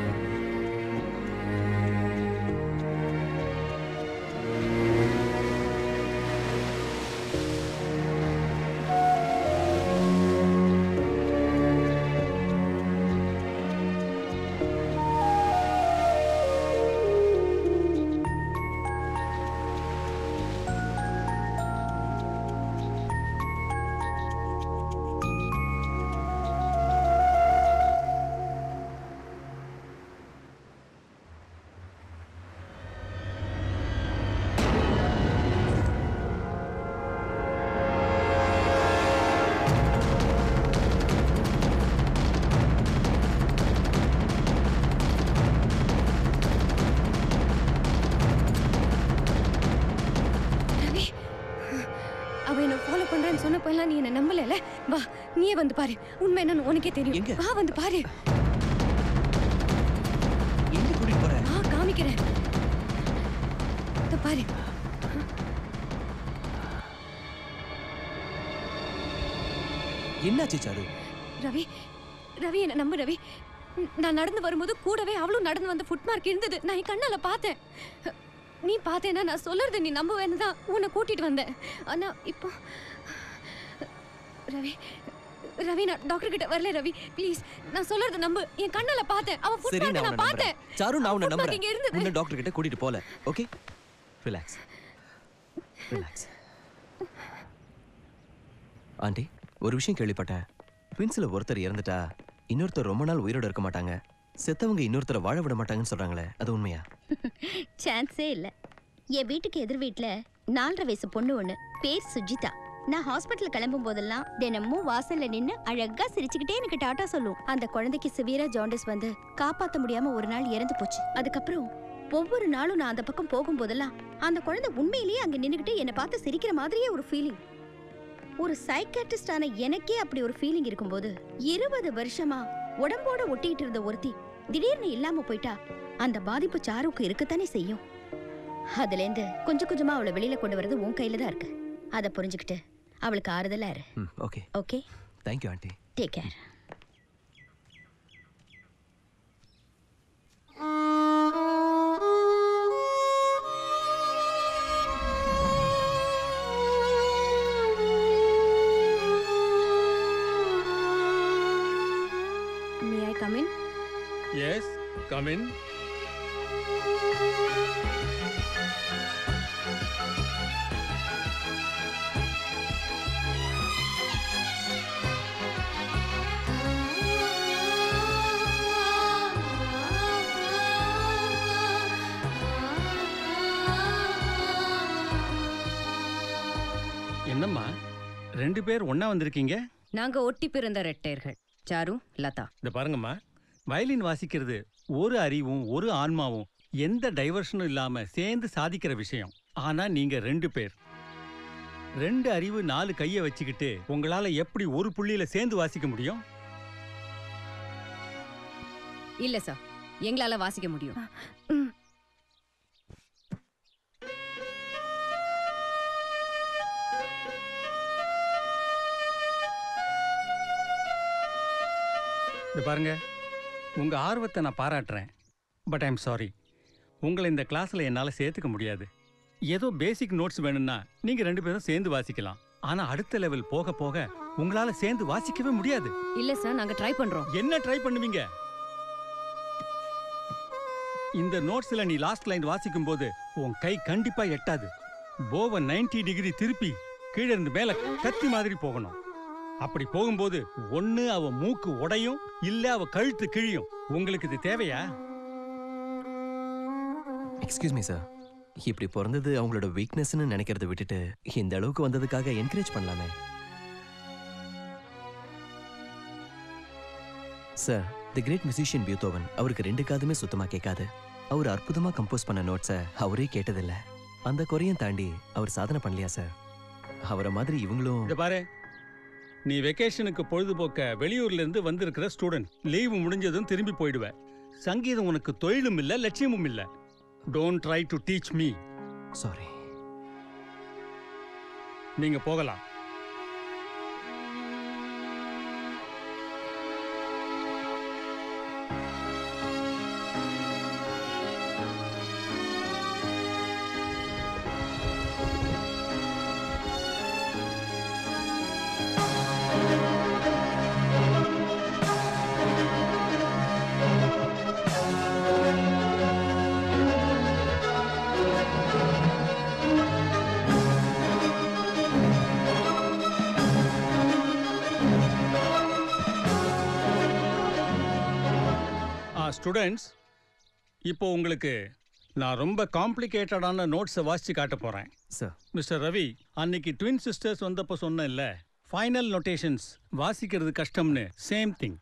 Speaker 3: ரவி அவ என்ன ஃபாலோ பண்றேன்னு சொன்னப்பெல்லாம் நீ என்ன நம்பலல வா நீயே வந்து பாரு உண்மை என்னன்னு உனக்கே தெரியும் வா வந்து பாரு
Speaker 6: எங்க கூட்டிட்டு போற
Speaker 3: வா காமிக்கிறேன் இதோ பாரு
Speaker 6: என்னாச்சு சாரு
Speaker 3: ரவி ரவி என்ன நம்பு ரவி நான் நடந்து வரும்போது கூடவே அவளும் நடந்து வந்த ஃபுட் மார்க் இருந்தது நான் என் கண்ணால பார்த்தேன் நீ பார்த்தேன்னா நான் சொல்றது நீ நம்புவேன்னு தான் உன்னை கூட்டிட்டு வந்தேன் ஆனா இப்போ ரவி ரவி நான் டாக்டர் கிட்ட வரல ரவி ப்ளீஸ் நான் சொல்றது நம்பு என் கண்ணால பார்த்தேன் அவ ஃபுட்
Speaker 6: சரி
Speaker 3: மார்க்
Speaker 6: நான்
Speaker 3: நான்
Speaker 6: உன்னை
Speaker 3: பார்த்தேன்
Speaker 6: நம்புறேன் சாரு நான் உன்னை
Speaker 3: foot mark
Speaker 6: நம்புறேன்
Speaker 3: இங்க இருந்தது.
Speaker 6: உன்னை டாக்டர் கிட்ட கூட்டிட்டு போல ஓகே ரிலாக்ஸ் ரிலாக்ஸ் ஆண்டி ஒரு விஷயம் கேள்விப்பட்டேன் ட்வின்ஸ்ல ஒருத்தர் இறந்துட்டா இன்னொருத்தர் ரொம்ப நாள் உயிரோட இருக்க மாட்டாங்க செத்தவங்க இன்னொருத்தரை வாழ விட மாட்டாங்கன்னு சொல்றாங்களே அது உண்மையா
Speaker 4: சான்ஸே இல்ல என் வீட்டுக்கு எதிர் வீட்ல நாலரை வயசு பொண்ணு ஒண்ணு பேர் சுஜிதா நான் ஹாஸ்பிட்டல் கிளம்பும் போதெல்லாம் தினமும் வாசல்ல நின்னு அழகா சிரிச்சுக்கிட்டே எனக்கு டாட்டா சொல்லும் அந்த குழந்தைக்கு சிவியரா ஜாண்டிஸ் வந்து காப்பாத்த முடியாம ஒரு நாள் இறந்து போச்சு அதுக்கப்புறம் ஒவ்வொரு நாளும் நான் அந்த பக்கம் போகும்போதெல்லாம் அந்த குழந்தை உண்மையிலேயே அங்க நின்னுக்கிட்டு என்னை பார்த்து சிரிக்கிற மாதிரியே ஒரு ஃபீலிங் ஒரு சைக்காட்ரிஸ்டான எனக்கே அப்படி ஒரு ஃபீலிங் இருக்கும்போது இருபது வருஷமா உடம்போட ஒட்டிட்டு இருந்த ஒருத்தி திடீர்னு இல்லாம போயிட்டா அந்த பாதிப்பு சாருக்கு இருக்கத்தானே செய்யும் அதுலேருந்து கொஞ்சம் கொஞ்சமா அவளை வெளியில கொண்டு வரது உன் கையில தான் இருக்கு அதை புரிஞ்சுக்கிட்டு அவளுக்கு ஆறுதலா இரு
Speaker 6: ம் okay
Speaker 4: okay
Speaker 6: thank you aunty
Speaker 4: take care
Speaker 1: ஆ
Speaker 3: கமின்
Speaker 13: எஸ் கம் இன் என்னம்மா ரெண்டு பேர் ஒண்ணா வந்திருக்கீங்க
Speaker 3: நாங்க ஒட்டி பிறந்த ரெட்டையர்கள் சாரு லதா
Speaker 13: இந்த பாருங்கம்மா வயலின் வாசிக்கிறது ஒரு அறிவும் ஒரு ஆன்மாவும் எந்த டைவர்ஷனும் இல்லாம சேர்ந்து சாதிக்கிற விஷயம் ஆனா நீங்க ரெண்டு பேர் ரெண்டு அறிவு நாலு கைய வச்சுக்கிட்டு உங்களால எப்படி ஒரு புள்ளியில சேர்ந்து வாசிக்க முடியும்
Speaker 3: இல்ல சார் எங்களால வாசிக்க முடியும்
Speaker 13: இந்த பாருங்க உங்க ஆர்வத்தை நான் பாராட்டுறேன் பட் ஐம் சாரி உங்களை இந்த கிளாஸ்ல என்னால சேர்த்துக்க முடியாது ஏதோ பேசிக் நோட்ஸ் வேணும்னா நீங்க ரெண்டு பேரும் சேர்ந்து வாசிக்கலாம் ஆனா அடுத்த லெவல் போக போக உங்களால சேர்ந்து வாசிக்கவே முடியாது
Speaker 3: இல்ல சார் நாங்க ட்ரை பண்றோம்
Speaker 13: என்ன ட்ரை பண்ணுவீங்க இந்த நோட்ஸ்ல நீ லாஸ்ட் லைன் வாசிக்கும் போது உன் கை கண்டிப்பா எட்டாது போவ 90 டிகிரி திருப்பி கீழே இருந்து மேல கத்தி மாதிரி போகணும் அப்படி போகும்போது ஒண்ணு அவ மூக்கு உடையும் இல்ல அவ கழுத்து கிழியும் உங்களுக்கு இது தேவையா
Speaker 6: எக்ஸ்கியூஸ் மீ சார் இப்படி பிறந்தது அவங்களோட வீக்னஸ்னு நினைக்கிறத விட்டுட்டு இந்த அளவுக்கு வந்ததுக்காக என்கரேஜ் பண்ணலாமே sir the great musician Beethoven அவருக்கு ரெண்டு காதுமே சுத்தமா கேட்காது அவர் அற்புதமா கம்போஸ் பண்ண நோட்ஸை அவரே கேட்டதில்ல அந்த குறையும் தாண்டி அவர் சாதனை பண்ணலையா சார் அவரை மாதிரி இவங்களும்
Speaker 13: இந்த பாரு நீ வெக்கேஷனுக்கு பொழுதுபோக்க வெளியூர்ல இருந்து வந்திருக்கிற ஸ்டூடெண்ட் லீவு முடிஞ்சதும் திரும்பி போயிடுவ சங்கீதம் உனக்கு தொழிலும் இல்ல லட்சியமும் இல்ல don't try to teach me
Speaker 6: sorry
Speaker 13: நீங்க போகலாம் ஸ்டூடெண்ட்ஸ் இப்போ உங்களுக்கு நான் ரொம்ப காம்ப்ளிகேட்டடான நோட்ஸை வாசிச்சு காட்ட போறேன்
Speaker 6: சார்
Speaker 13: மிஸ்டர் ரவி அன்னைக்கு ட்வின் சிஸ்டர்ஸ் வந்தப்போ சொன்னேன்ல ஃபைனல் நோட்டேஷன்ஸ் வாசிக்கிறது கஷ்டம்னு சேம் திங்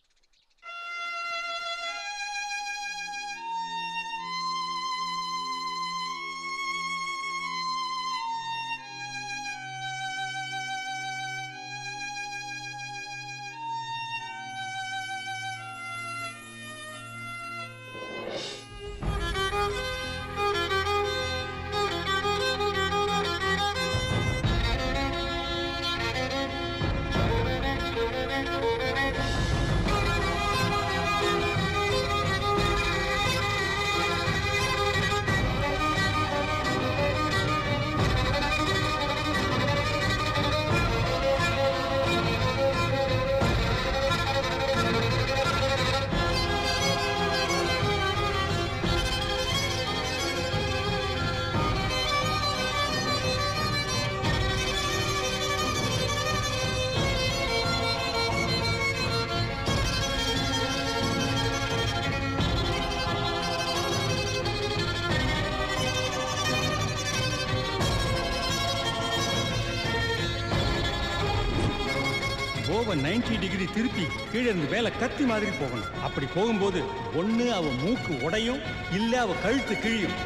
Speaker 13: ஓவ 90 டிகிரி திருப்பி கீழே இருந்து மேல கத்தி மாதிரி போகணும் அப்படி போகும்போது ஒண்ணு அவ மூக்கு உடையும் இல்ல அவ கழுத்து கிழியும்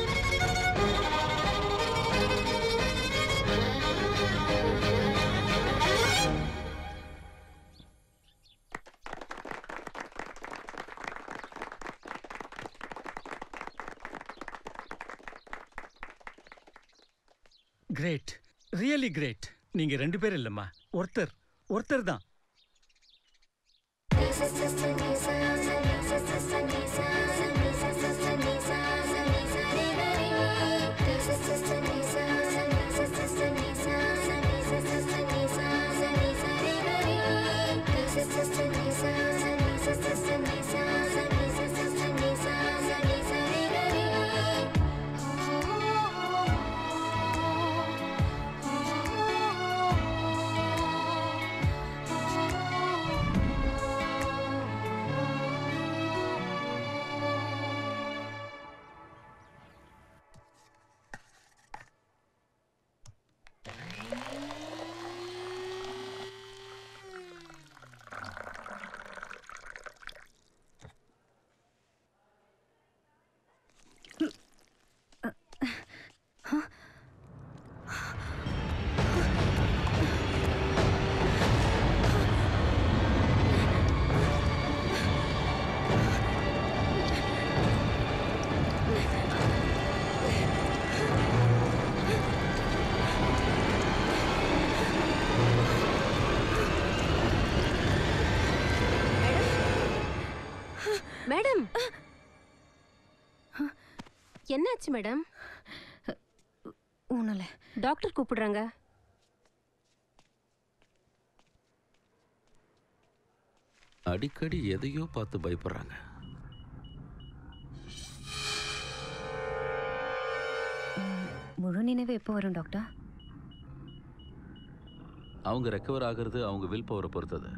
Speaker 13: கிரேட் ரியலி கிரேட் நீங்க ரெண்டு பேர் இல்லம்மா ஒருத்தர் ஒருத்தர் தான்
Speaker 1: Thank you.
Speaker 12: மேடம் என்னாச்சு மேடம்
Speaker 3: ஒன்றும் இல்லை
Speaker 12: டாக்டர் கூப்பிடுறாங்க
Speaker 9: அடிக்கடி எதையோ பார்த்து பயப்படுறாங்க
Speaker 3: முழு நினைவு எப்போ வரும் டாக்டர்
Speaker 9: அவங்க ரெக்கவர் ஆகிறது அவங்க வில் பவரை பொறுத்தது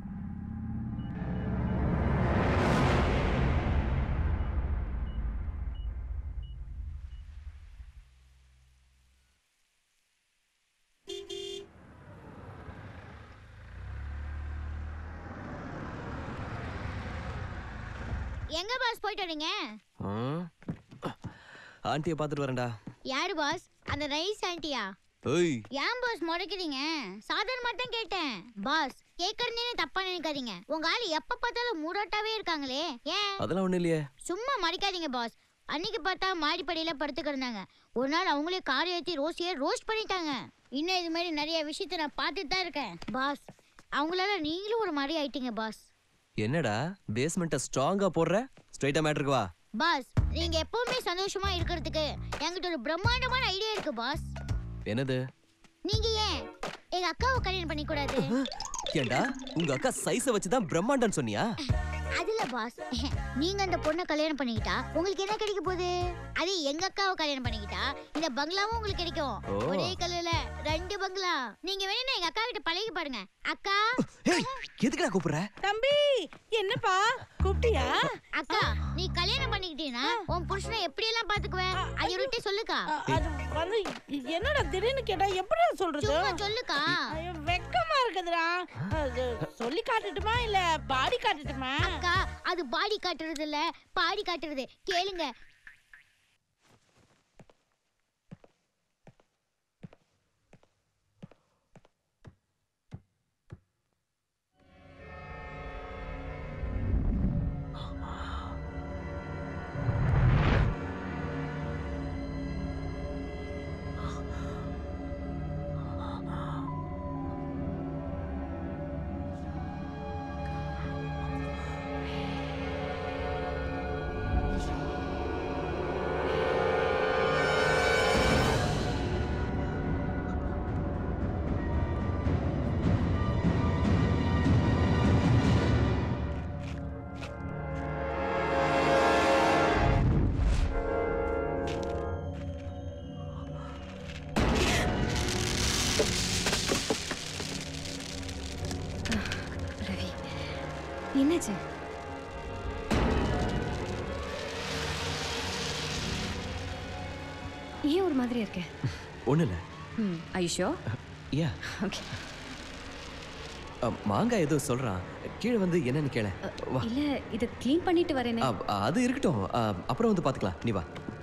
Speaker 10: எங்க பாஸ் போயிட்டு வரீங்க
Speaker 6: ஆண்டியை பார்த்துட்டு வரேன்டா
Speaker 10: யாரு பாஸ் அந்த ரைஸ் ஆண்டியா
Speaker 6: ஏய்
Speaker 10: ஏன் பாஸ் முறைக்கிறீங்க சாதாரணமா தான் கேட்டேன் பாஸ் கேட்கறதே தப்பா நினைக்காதீங்க உங்க ஆளு எப்ப பார்த்தாலும் மூடாட்டாவே இருக்காங்களே ஏன்
Speaker 6: அதெல்லாம் ஒன்றும் இல்லையே
Speaker 10: சும்மா மறைக்காதீங்க பாஸ் அன்னைக்கு பார்த்தா மாடிப்படியில படுத்து கிடந்தாங்க ஒரு நாள் அவங்களே கார் ஏற்றி ரோஸியை ரோஸ்ட் பண்ணிட்டாங்க இன்னும் இது மாதிரி நிறைய விஷயத்த நான் பார்த்துட்டு தான் இருக்கேன் பாஸ் அவங்களால நீங்களும் ஒரு மாதிரி ஆயிட்டீங்க பாஸ்
Speaker 6: என்னடா பேஸ்மெண்ட்டை ஸ்ட்ராங்காக போடுற ஸ்ட்ரைட்டாக மேட்ருக்கு வா
Speaker 10: பாஸ் நீங்க எப்பவுமே சந்தோஷமா இருக்கிறதுக்கு என்கிட்ட ஒரு பிரம்மாண்டமான ஐடியா இருக்கு பாஸ்
Speaker 6: என்னது
Speaker 10: நீங்க ஏன் எங்க அக்காவை கல்யாணம் பண்ணி கூடாது
Speaker 6: ஏண்டா உங்க அக்கா சைஸை வச்சு தான் பிரம்மாண்டம் சொன்னியா
Speaker 10: அதுல பாஸ் நீங்க அந்த பொண்ணை கல்யாணம் பண்ணிக்கிட்டா உங்களுக்கு என்ன கிடைக்க போகுது அது எங்க அக்காவை கல்யாணம் பண்ணிக்கிட்டா இந்த பங்களாவும் உங்களுக்கு கிடைக்கும்
Speaker 6: ஓ.
Speaker 10: ஒரே கல்லுல ரெண்டு பங்களா நீங்க வேணும்னா எங்க அக்கா கிட்ட பழகி பாருங்க அக்கா
Speaker 6: எதுக்குடா கூப்பிடுற
Speaker 11: தம்பி என்னப்பா கூப்பிட்டியா
Speaker 10: அக்கா நீ கல்யாணம் பண்ணிக்கிட்டீன்னா உன் புருஷனை எப்படி எல்லாம் பாத்துக்குவ அது ஒருட்டி சொல்லுக்கா
Speaker 11: அது வந்து என்னடா திடீர்னு கேட்டா எப்படி சொல்றது
Speaker 10: சும்மா சொல்லுக்கா
Speaker 11: ஐயோ, வெக்கமா இருக்குதுடா அது சொல்லி காட்டட்டுமா இல்ல பாடி காட்டட்டுமா
Speaker 10: அக்கா அது பாடி காட்டுறது இல்ல பாடி காட்டுறது கேளுங்க
Speaker 3: ரவி என்னாச்சு ஏன் ஒரு மாதிரி இருக்க
Speaker 6: ஒன்றும் இல்லை
Speaker 3: ம் ஐஷோ
Speaker 6: யா
Speaker 3: ஓகே
Speaker 6: மாங்காய் ஏதோ சொல்கிறான் கீழே வந்து என்னன்னு கேள வா
Speaker 3: இல்ல இதை க்ளீன் பண்ணிட்டு வரேனே
Speaker 6: அ, அது இருக்கட்டும் அ, அப்புறம் வந்து பார்த்துக்கலாம் நீ வா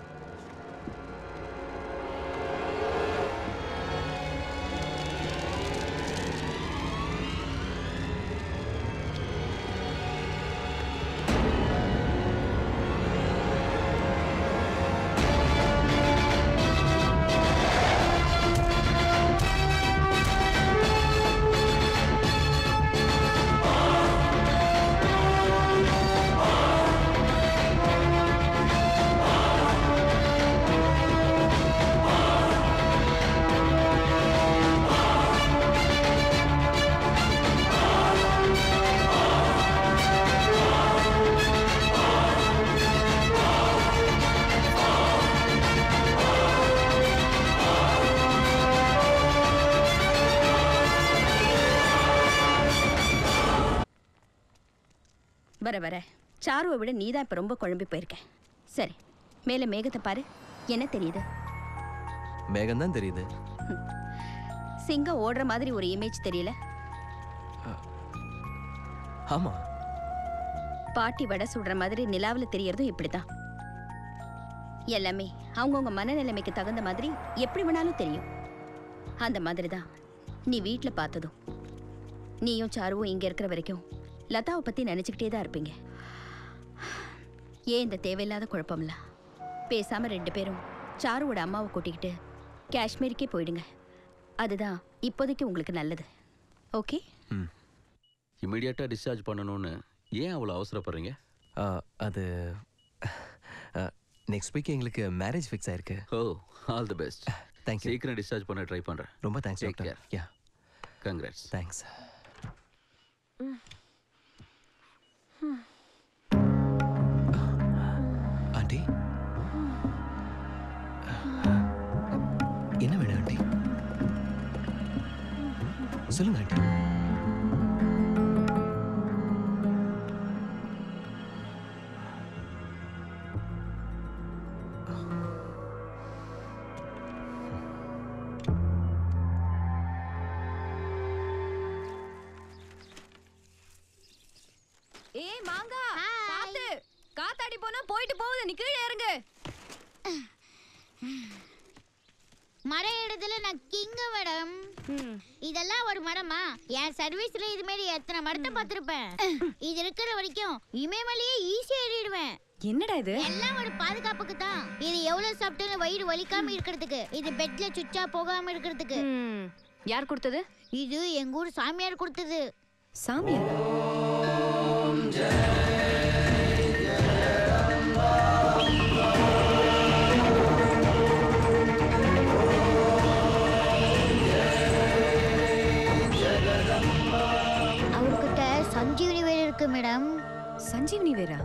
Speaker 4: வர வர சாருவை விட நீ தான் இப்போ ரொம்ப குழம்பி போயிருக்க சரி மேலே மேகத்தை பாரு என்ன தெரியுது
Speaker 6: மேகம் தான் தெரியுது
Speaker 4: சிங்கம் ஓடுற மாதிரி ஒரு இமேஜ் தெரியல
Speaker 6: ஆமாம்
Speaker 4: பாட்டி வடை சுடுற மாதிரி நிலாவில் தெரியறதும் இப்படிதான் எல்லாமே அவங்கவுங்க மனநிலைமைக்கு தகுந்த மாதிரி எப்படி வேணாலும் தெரியும் அந்த மாதிரி தான் நீ வீட்டில் பார்த்ததும் நீயும் சாருவும் இங்கே இருக்கிற வரைக்கும் லதாவை பற்றி நினச்சிக்கிட்டே தான் இருப்பீங்க ஏன் இந்த தேவையில்லாத குழப்பம்லாம் பேசாமல் ரெண்டு பேரும் சாருவோட அம்மாவை கூட்டிக்கிட்டு காஷ்மீருக்கே போயிடுங்க அதுதான் இப்போதைக்கு உங்களுக்கு நல்லது ஓகே
Speaker 9: இமிடியேட்டாக டிஸ்சார்ஜ் பண்ணணும்னு ஏன் அவ்வளோ அவசரப்படுறீங்க
Speaker 6: அது நெக்ஸ்ட் வீக் எங்களுக்கு மேரேஜ் ஃபிக்ஸ் ஆயிருக்கு
Speaker 9: oh all the best
Speaker 6: thank you
Speaker 9: சீக்கிரம் டிஸ்சார்ஜ் பண்ண ட்ரை பண்றேன்
Speaker 6: ரொம்ப thanks
Speaker 9: Take
Speaker 6: doctor
Speaker 9: care.
Speaker 6: Yeah
Speaker 9: congrats
Speaker 6: thanks aunty என்ன வேணும் ஆண்டி சொல்லுங்க ஆண்டி
Speaker 3: ஏய் மாங்கா பாத்து காத்தாடி போனா போயிட்டு போகுது நீ கீழே இறங்கு
Speaker 10: மரம் இடத்துல நான் கிங்க மேடம் இதெல்லாம் ஒரு மரமா என் சர்வீஸ்ல இது மாதிரி எத்தனை மரத்தை பார்த்திருப்பேன் இது இருக்கிற வரைக்கும் இமயமலையே ஈஸியா ஏறிடுவேன்
Speaker 3: என்னடா இது
Speaker 10: எல்லாம் ஒரு பாதுகாப்புக்கு தான் இது எவ்வளவு சாப்பிட்டாலும் வயிறு வலிக்காம இருக்கிறதுக்கு இது பெட்ல சுச்சா போகாம இருக்கிறதுக்கு
Speaker 3: யார் கொடுத்தது
Speaker 10: இது எங்க ஊர் சாமியார் கொடுத்தது
Speaker 3: சாமியார்
Speaker 10: அவர்கிட்ட சஞ்சீவனி வேறு இருக்கு மேடம்
Speaker 3: சஞ்சீவனி வேறா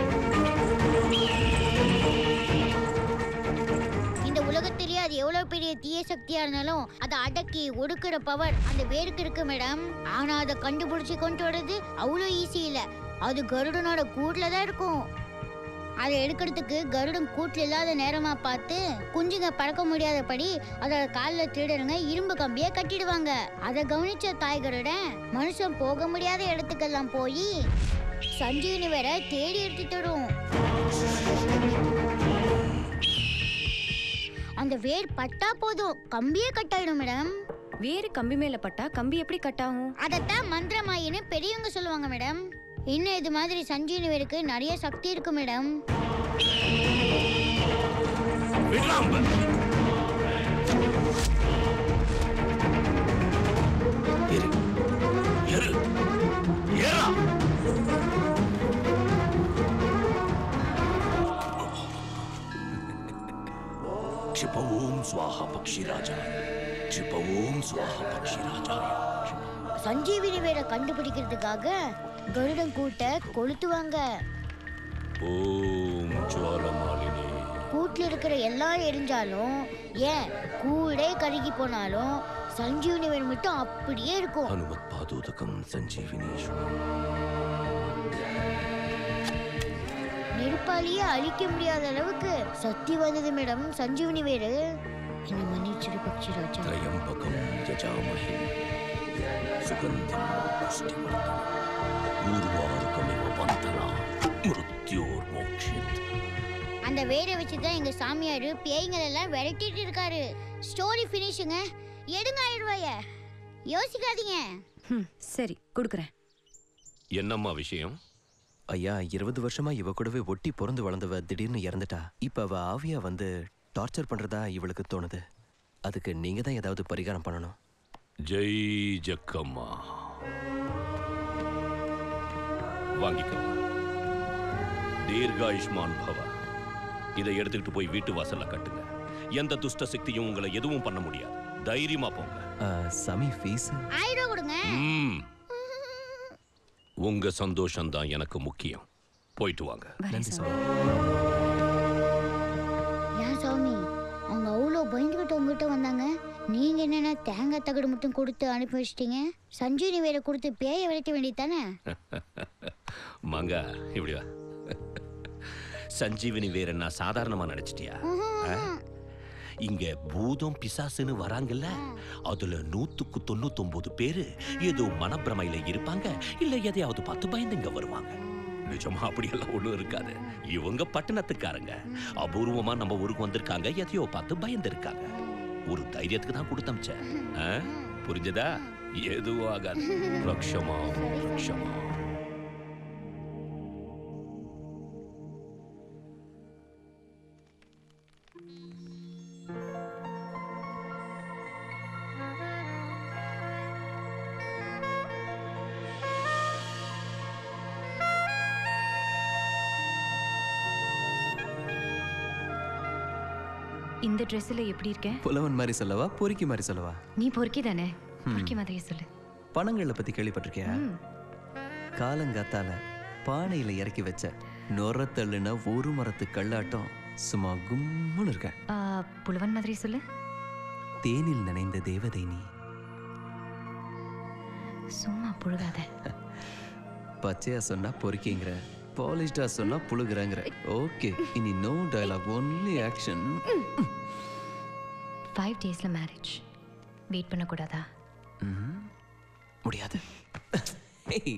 Speaker 10: இந்த உலகத்திலேயே அது எவ்வளவு பெரிய தீய சக்தியா இருந்தாலும் அதை அடக்கி ஒடுக்குற பவர் அந்த வேருக்கு இருக்கு மேடம் ஆனா அதை கண்டுபிடிச்சு கொண்டு வர்றது அவ்வளோ ஈஸி இல்ல அது கருடனோட கூட்டுல தான் இருக்கும் அதை எடுக்கிறதுக்கு கருடன் கூட்டுல இல்லாத நேரமா பார்த்து குஞ்சுங்க பறக்க முடியாதபடி அதோட காலில் திருடனுங்க இரும்பு கம்பியை கட்டிடுவாங்க அதை கவனிச்ச தாய் கருடன் மனுஷன் போக முடியாத இடத்துக்கெல்லாம் போய் சஞ்சீவனி வேற தேடி எடுத்துட்டு வரும் அந்த வேர் பட்டா போதும் கம்பியே கட் ஆயிடும் மேடம்
Speaker 3: வேறு கம்பி மேல பட்டா கம்பி எப்படி கட் ஆகும்
Speaker 10: அதத்தான் மந்திரமாயின்னு பெரியவங்க சொல்லுவாங்க மேடம் இன்னும் இது மாதிரி சஞ்சீவனி வேருக்கு நிறைய சக்தி இருக்கு மேடம்
Speaker 14: क्षिप ओम स्वाहा पक्षिराजाय क्षिप ओम स्वाहा पक्षिराजाय
Speaker 10: சஞ்சீவினி வேரை கண்டுபிடிக்கிறதுக்காக கருடன் கூட்ட கொளுத்துவாங்க
Speaker 14: ओम ज्वालमालिनी
Speaker 10: கூட்டுல இருக்கிற எல்லாம் எரிஞ்சாலும் ஏன் கூடே கருகி போனாலும் சஞ்சீவனி வேர் மட்டும் அப்படியே இருக்கும்
Speaker 14: हनुमत्पादोदकं सञ्जीविनीश्वरम्
Speaker 10: நெருப்பாலேயே அழிக்க முடியாத அளவுக்கு சக்தி வந்தது மேடம் சஞ்சீவனி வேறு என்ன மன்னிச்சிரு பக்ஷிராஜா
Speaker 14: त्र्यम्बकं यजामहे सुगन्धिं पुष्टिवर्धनम् ऊर्वारुकमिव बन्धना मृत्योर्मोक्षित्
Speaker 10: அந்த வேரை வச்சு தான் எங்க சாமியார் பேய்கள் எல்லாம் விரட்டிட்டு இருக்காரு ஸ்டோரி ஃபினிஷுங்க எடுங்க ஆயிரம் ரூபாய யோசிக்காதீங்க
Speaker 3: சரி கொடுக்குறேன்
Speaker 14: என்னம்மா விஷயம்
Speaker 6: ஐயா இருபது வருஷமா இவ கூடவே ஒட்டி பிறந்து வளர்ந்தவ திடீர்னு இறந்துட்டா இப்ப அவ ஆவியா வந்து டார்ச்சர் பண்றதா இவளுக்கு தோணுது அதுக்கு நீங்க தான் ஏதாவது பரிகாரம் பண்ணணும்
Speaker 14: ஜெய் ஜக்கம்மா வாங்கிக்க தீர்காயுஷ்மான் பவ இதை எடுத்துக்கிட்டு போய் வீட்டு வாசல்ல கட்டுங்க எந்த துஷ்ட சக்தியும் உங்களை எதுவும் பண்ண முடியாது தைரியமா போங்க
Speaker 6: சமி ஃபீஸ்
Speaker 10: ஆயிரம் ரூபா கொடுங்க
Speaker 14: ம். உங்க சந்தோஷம் தான் எனக்கு முக்கியம் போயிட்டு வாங்க
Speaker 6: நன்றி சாமி
Speaker 10: ஏன் சாமி அவங்க அவ்வளோ பயந்துகிட்டு உங்ககிட்ட வந்தாங்க நீங்க என்னன்னா தேங்காய் தகடு மட்டும் கொடுத்து அனுப்பி வச்சிட்டீங்க சஞ்சீவனி வேற கொடுத்து பேயை விரட்ட வேண்டியதானே
Speaker 14: மங்கா இப்படி வா சஞ்சீவினி வேற என்ன சாதாரணமா நினைச்சிட்டியா ஆ? இங்க பூதம் பிசாசுன்னு வராங்கல்ல அதுல நூத்துக்கு தொண்ணூத்தொன்பது பேரு ஏதோ மனப்பிரமையில இருப்பாங்க இல்ல எதையாவது பார்த்து பயந்துங்க வருவாங்க நிஜமா அப்படியெல்லாம் ஒண்ணும் இருக்காது இவங்க பட்டணத்துக்காரங்க அபூர்வமா நம்ம ஊருக்கு வந்திருக்காங்க எதையோ பார்த்து பயந்து இருக்காங்க ஒரு தைரியத்துக்கு தான் கொடுத்தமிச்ச புரிஞ்சதா எதுவும் ஆகாது ரக்ஷமா ரக்ஷமா
Speaker 3: இந்த ட்ரெஸ்ஸில் எப்படி இருக்க
Speaker 6: புலவன் மாதிரி சொல்லவா பொறுக்கி மாதிரி சொல்லவா
Speaker 3: நீ பொறுக்கி தானே
Speaker 6: ம்.
Speaker 3: பொறுக்கி மாதிரியே சொல்லு
Speaker 6: பணங்களை பத்தி கேள்விப்பட்டிருக்கியா
Speaker 3: ம்.
Speaker 6: காலங்காத்தால பானையில இறக்கி வச்ச நொற தள்ளுன ஒரு மரத்து கல்லாட்டம் சும்மா கும்முன்னு இருக்க
Speaker 3: ஆ, புலவன் மாதிரி சொல்லு
Speaker 6: தேனில் நனைந்த தேவதை நீ
Speaker 3: சும்மா புழுகாத
Speaker 6: பச்சையா சொன்னா பொறுக்கிங்கிற பாலிஷ்டா சொன்னா புழுகுறங்கிற ஓகே இனி no dialogue only action
Speaker 3: five டேஸில் மேரேஜ் வெயிட் பண்ணக்கூடாதா
Speaker 6: முடியாது ஏய்,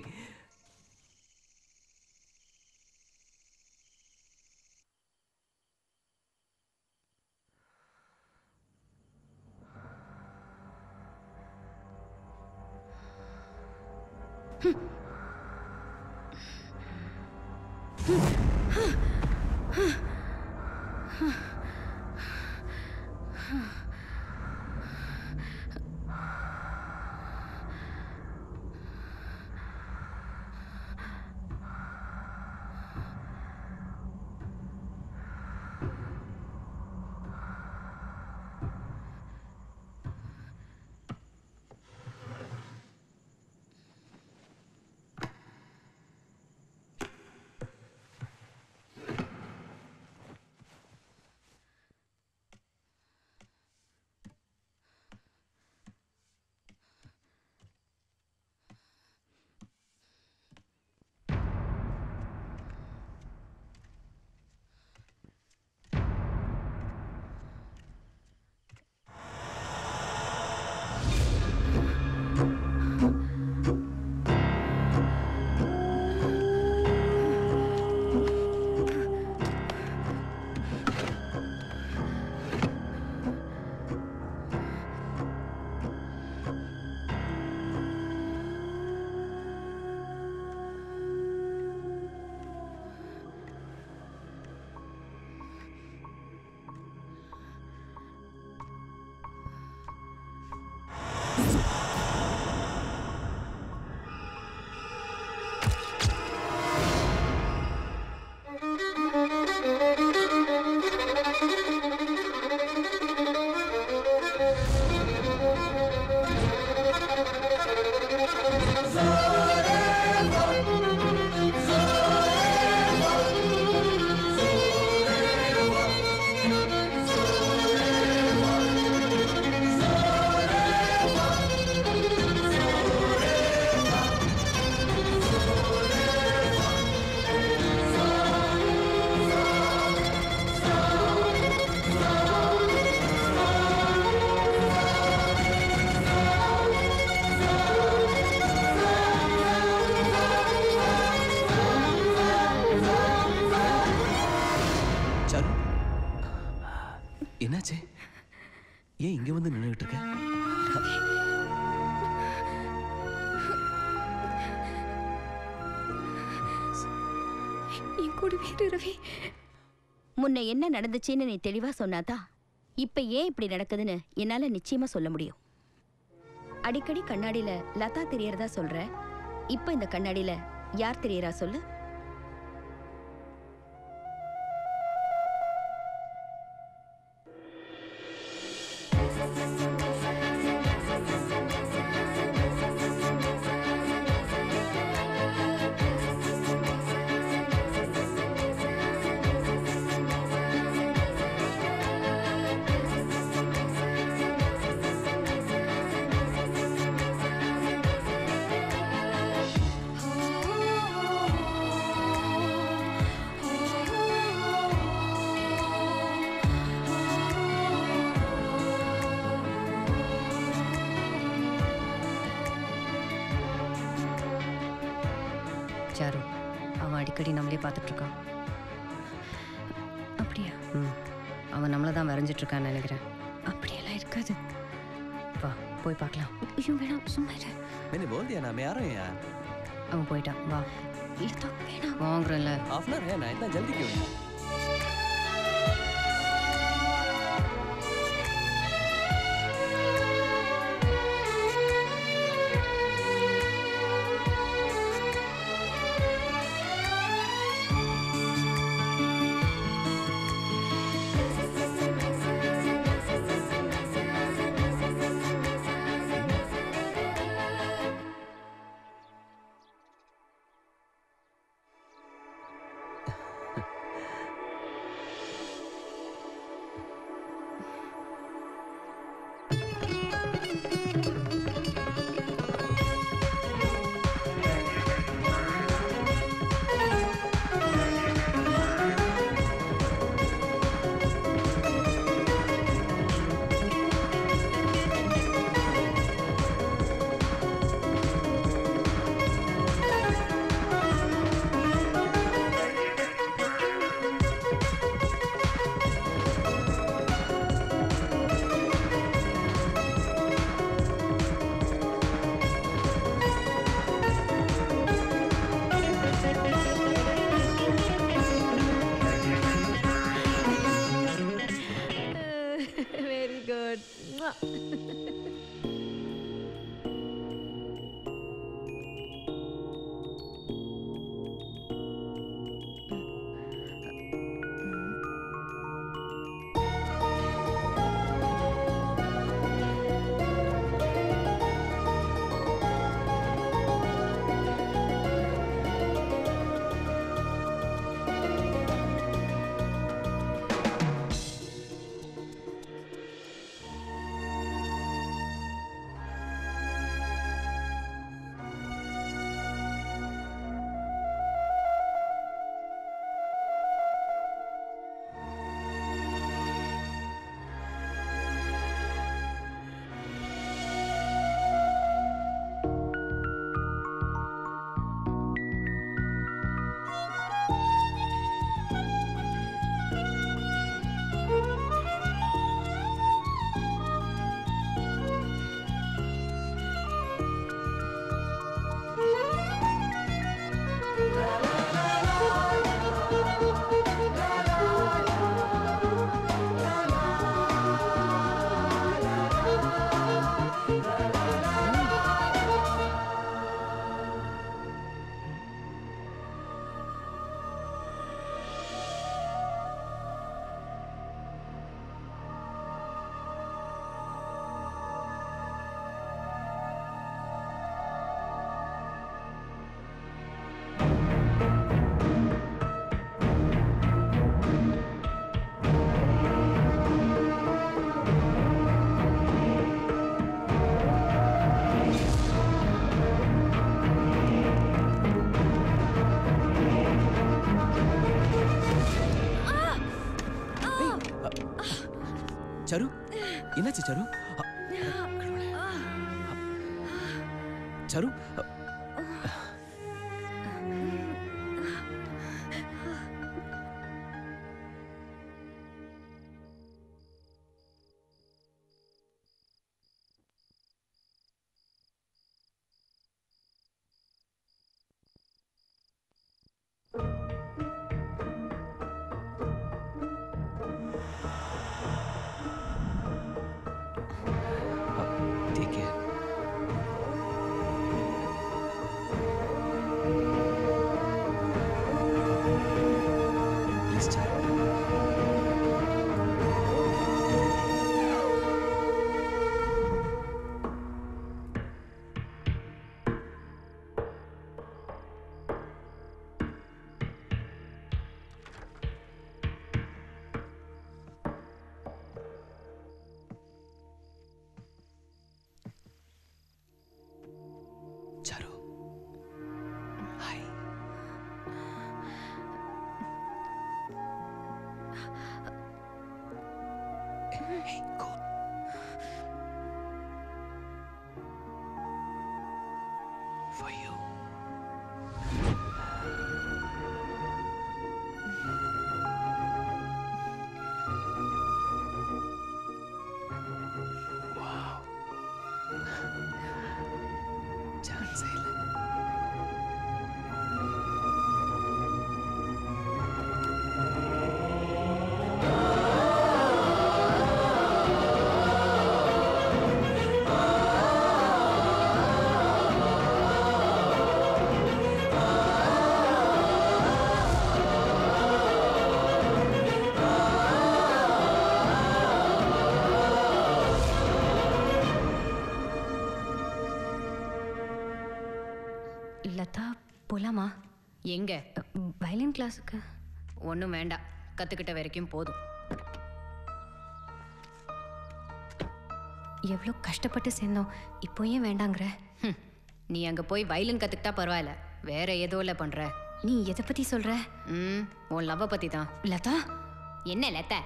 Speaker 6: சாரு என்னாச்சு ஏன் இங்க வந்து நின்றுட்டு இருக்க
Speaker 4: என் கூடவே இரு, ரவி முன்ன என்ன நடந்துச்சுன்னு நீ தெளிவா சொன்னாதான் இப்ப ஏன் இப்படி நடக்குதுன்னு என்னால நிச்சயமா சொல்ல முடியும் அடிக்கடி கண்ணாடியில லதா தெரியறதா சொல்ற இப்ப இந்த கண்ணாடியில யார் தெரியறா சொல்லு
Speaker 3: சாரு அவன் அடிக்கடி நம்மளே பார்த்துட்டு இருக்கான்
Speaker 4: அப்படியா
Speaker 3: ம் அவன் நம்மளை தான் வரைஞ்சிட்டு இருக்கான்னு நினைக்கிறேன்
Speaker 4: அப்படியெல்லாம் இருக்காது
Speaker 3: வா போய் பார்க்கலாம்
Speaker 4: ஐயோ வேணாம் சும்மா இரு
Speaker 6: मैंने बोल दिया ना मैं आ रहा हूँ यार
Speaker 3: அவன் போயிட்டான் வா
Speaker 4: லதா வேணாம்
Speaker 3: வாங்குறேன்ல
Speaker 6: हाफ एन है ना इतना जल्दी क्यों है?
Speaker 1: ஆ
Speaker 6: சரு என்னாச்சு சரு அ, சரு அ, take care. Please, Charu. Charu. Hi. Hey, go. For you. Wow. Chance இல்லை
Speaker 3: லதா போலாமா
Speaker 15: எங்க
Speaker 3: வயலின் கிளாஸுக்கு
Speaker 15: ஒன்றும் வேண்டாம் கற்றுக்கிட்ட வரைக்கும் போதும்
Speaker 3: எவ்வளோ கஷ்டப்பட்டு சேர்ந்தோம் இப்போ ஏன் வேண்டாங்கிற
Speaker 15: ஹம், நீ அங்கே போய் வயலின் கற்றுக்கிட்டா பரவாயில்ல வேற ஏதோ இல்லை பண்ணுற
Speaker 3: நீ எதை பற்றி சொல்கிற
Speaker 15: ம் உன் லவ்வை பற்றி தான்
Speaker 3: லதா
Speaker 15: என்ன லத்த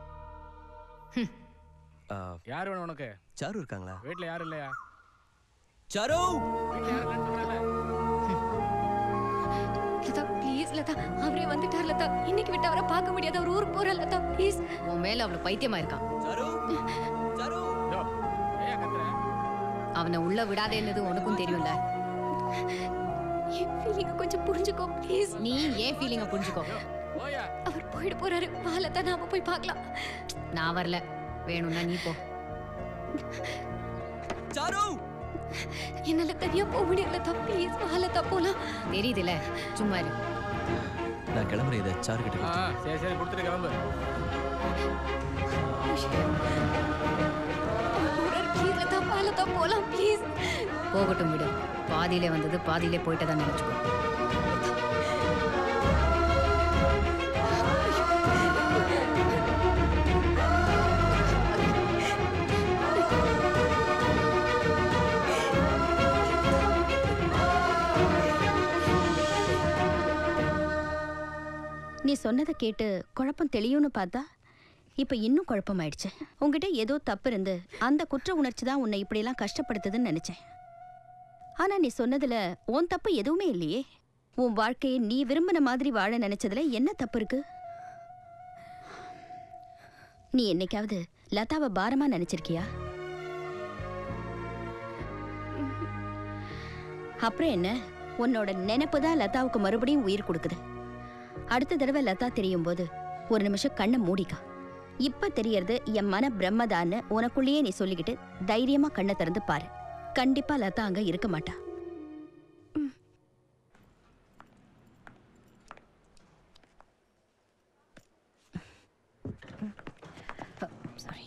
Speaker 16: யார் வேணும் உனக்கு
Speaker 6: சாரு இருக்காங்களா
Speaker 16: வீட்ல யாரும் இல்லையா
Speaker 6: சாரு
Speaker 16: வீட்ல யாரும் இல்லைன்னு சொல்றேன்ல.
Speaker 3: லதா ப்ளீஸ் லதா அவரே வந்துட்டார் லதா இன்னைக்கு விட்டு அவரை பார்க்க முடியாது அவர் ஊருக்கு போற லதா ப்ளீஸ்
Speaker 15: உன் மேல அவ்வளோ பைத்தியமா இருக்கான்
Speaker 16: யோ, ஏன் கத்துற
Speaker 15: அவனை உள்ள விடாதேன்னது உனக்கும் தெரியும்ல
Speaker 3: என் ஃபீலிங்க கொஞ்சம் புரிஞ்சுக்கோ ப்ளீஸ்
Speaker 15: நீ ஏன் ஃபீலிங்கை புரிஞ்சுக்கோ
Speaker 16: போயா
Speaker 3: அவர் போயிட்டு போறாரு வா லதா நாம போய் பார்க்கலாம்
Speaker 15: நான் வரல வேணும்னா நீ போ
Speaker 3: சாரு என்னால தனியா போக முடியல தா ப்ளீஸ் வால தா போலாம்
Speaker 15: தெரியுதுல சும்மா இரு
Speaker 6: நான் கிளம்புறேன் இதை சாரு கிட்ட
Speaker 16: ஆ
Speaker 6: கொடுத்து.
Speaker 16: சரி சரி கொடுத்துட்டு கிளம்பு
Speaker 3: ப்ளீஸ் லதா வால தா போலாம் ப்ளீஸ்
Speaker 15: போகட்டும் விடு பாதியிலே வந்தது பாதியிலே போயிட்டதா நினைச்சுக்கோ
Speaker 4: நீ சொன்னதை கேட்டு குழப்பம் தெளியும்னு பார்த்தா இப்ப இன்னும் குழப்பமாயிடுச்சு உங்ககிட்ட ஏதோ தப்பு இருந்து அந்த குற்ற உணர்ச்சி தான் உன்னை இப்படியெல்லாம் கஷ்டப்படுத்துதுன்னு நினைச்சேன் ஆனா நீ சொன்னதுல உன் தப்பு எதுவுமே இல்லையே உன் வாழ்க்கையை நீ விரும்பின மாதிரி வாழ நினைச்சதுல என்ன தப்பு இருக்கு நீ என்னைக்காவது லதாவை பாரமா நினைச்சிருக்கியா அப்புறம் என்ன உன்னோட நினைப்பு தான் லதாவுக்கு மறுபடியும் உயிர் கொடுக்குது அடுத்த தடவை லதா தெரியும் போது ஒரு நிமிஷம் கண்ணை மூடிக்கா இப்ப தெரியறது என் மன பிரம்மதான்னு உனக்குள்ளேயே நீ சொல்லிக்கிட்டு தைரியமா கண்ணை திறந்து பாரு கண்டிப்பா லதா அங்க இருக்க மாட்டா
Speaker 15: சாரி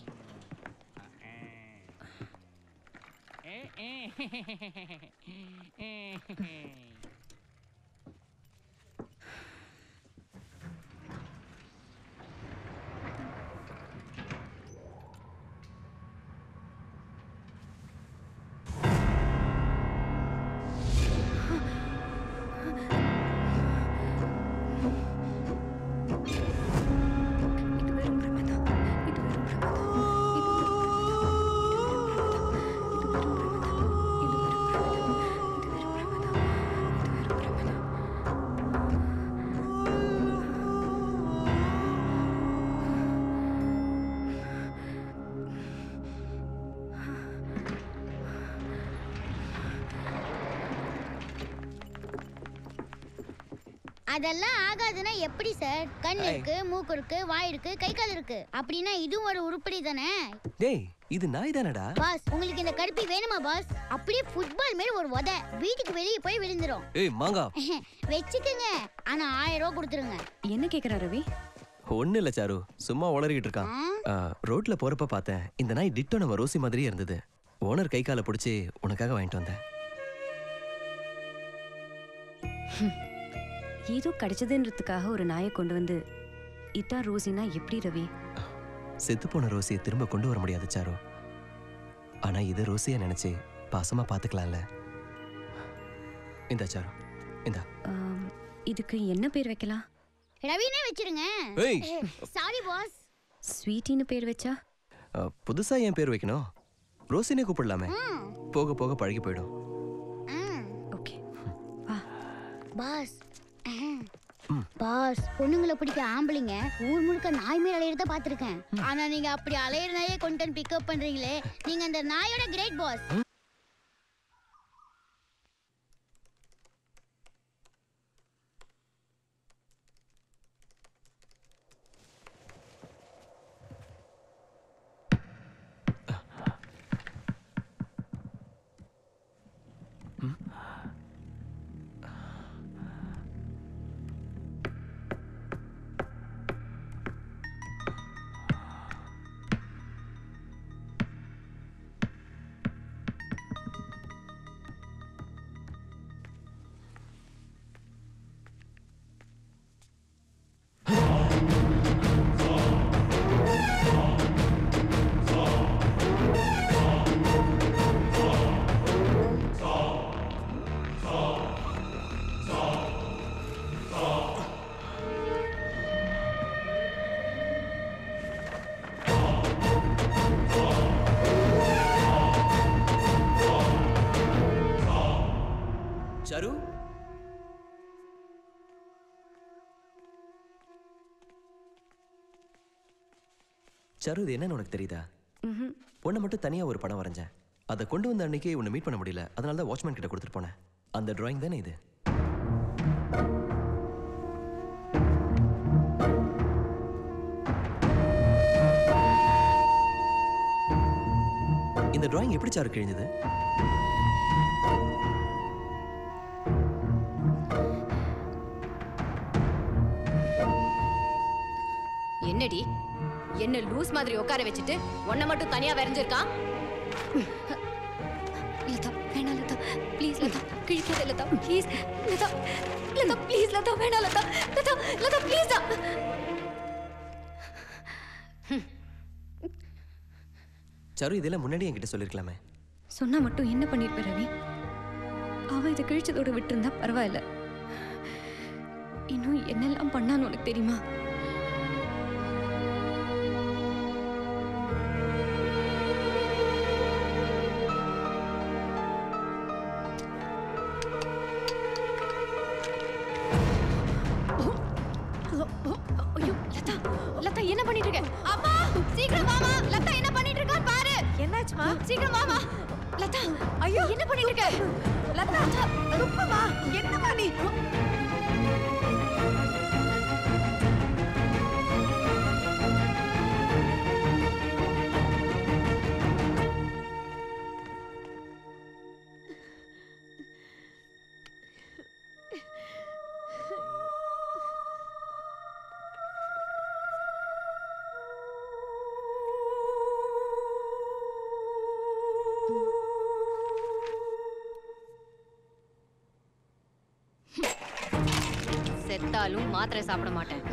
Speaker 10: அதெல்லாம் ஆகாதுன்னா எப்படி சார் கண்
Speaker 6: ஐ.
Speaker 10: இருக்கு மூக்கு இருக்கு வாய் இருக்கு கை கால் இருக்கு அப்படின்னா இதுவும் ஒரு உருப்படி தானே
Speaker 6: டேய் இது நாய் தானடா
Speaker 10: பாஸ் உங்களுக்கு இந்த கடுப்பி வேணுமா பாஸ் அப்படியே ஃபுட்பால் மாதிரி ஒரு உத வீட்டுக்கு வெளியே போய் விழுந்துரும்
Speaker 6: ஏய் மாங்கா
Speaker 10: வச்சுக்கோங்க ஆனா ஆயிரம் ரூபா கொடுத்துருங்க
Speaker 3: என்ன கேக்குறா ரவி
Speaker 6: ஒன்றும் இல்லை சாரு சும்மா உளறிக்கிட்டு இருக்கான் ஆ, ரோட்ல போறப்ப பார்த்தேன் இந்த நாய் டிட்டோ நம்ம ரோசி மாதிரியே இருந்தது ஓனர் கை காலை பிடிச்சி உனக்காக வாங்கிட்டு வந்தேன்
Speaker 3: ஏதோ கிடைச்சதுன்றதுக்காக ஒரு நாயை கொண்டு வந்து இதான் ரோசினா எப்படி ரவி
Speaker 6: செத்து போன ரோசியை திரும்ப கொண்டு வர முடியாது சாரு ஆனா இதை ரோசியா நினைச்சு பாசமா பாத்துக்கலாம்ல இந்தா சாரு இந்தா
Speaker 3: ஆம், இதுக்கு என்ன பேர் வைக்கலாம்
Speaker 10: ரவினே வச்சிருங்க
Speaker 6: ஏய்.
Speaker 10: சாரி பாஸ்
Speaker 3: ஸ்வீட்டின்னு பேர் வச்சா
Speaker 6: ஆ, புதுசா ஏன் பேர் வைக்கணும் ரோசினே கூப்பிடலாமே போக போக பழகி போயிடும்
Speaker 3: ஓகே
Speaker 10: பாஸ் பாஸ் பொண்ணுங்களை பிடிக்க ஆம்பளைங்க ஊர் முழுக்க நாய் மேல அலையிறத பாத்திருக்கேன் ஆனா நீங்க அப்படி அலையிற நாயே கொண்டு வந்து பிக்கப் பண்றீங்களே நீங்க அந்த நாயோட கிரேட் பாஸ்
Speaker 6: சாரு சாரு இது என்னன்னு உனக்கு தெரியுதா
Speaker 3: ம்ஹும்.
Speaker 6: உன்னை மட்டும் தனியா ஒரு படம் வரைஞ்சேன் அதை கொண்டு வந்த அன்னைக்கே உன்னை மீட் பண்ண முடியல அதனால தான் வாட்ச்மேன் கிட்ட கொடுத்துட்டு போனேன் அந்த டிராயிங் தானே இது இந்த டிராயிங் எப்படி சாரு கிழிஞ்சது
Speaker 15: என்னடி என்ன லூஸ் மாதிரி உட்கார வச்சுட்டு உன்னை மட்டும் தனியா வரைஞ்சிருக்கான்
Speaker 3: லதா வேணாம் லதா ப்ளீஸ் லதா கிழிக்காத லதா ப்ளீஸ் லதா லதா ப்ளீஸ் லதா வேணாம் லதா லதா லதா ப்ளீஸ்
Speaker 6: சாரு இதெல்லாம் முன்னாடி என்கிட்ட சொல்லிருக்கலாமே
Speaker 3: சொன்னா மட்டும் என்ன பண்ணிருப்ப ரவி அவ இதை கிழிச்சதோட விட்டுருந்தா பரவாயில்ல இன்னும் என்னெல்லாம் பண்ணான்னு உனக்கு தெரியுமா ஐயோ லதா லதா என்ன பண்ணிட்டு இருக்க அம்மா சீக்கிரம் வாமா லதா என்ன பண்ணிட்டு இருக்கா பாரு என்னாச்சுமா சீக்கிரம் வாமா லதா ஐயோ என்ன பண்ணிட்டு இருக்க லதா துப்பமா என்னமா நீ
Speaker 15: செத்தாலும் மாத்திரை சாப்பிட மாட்டேன்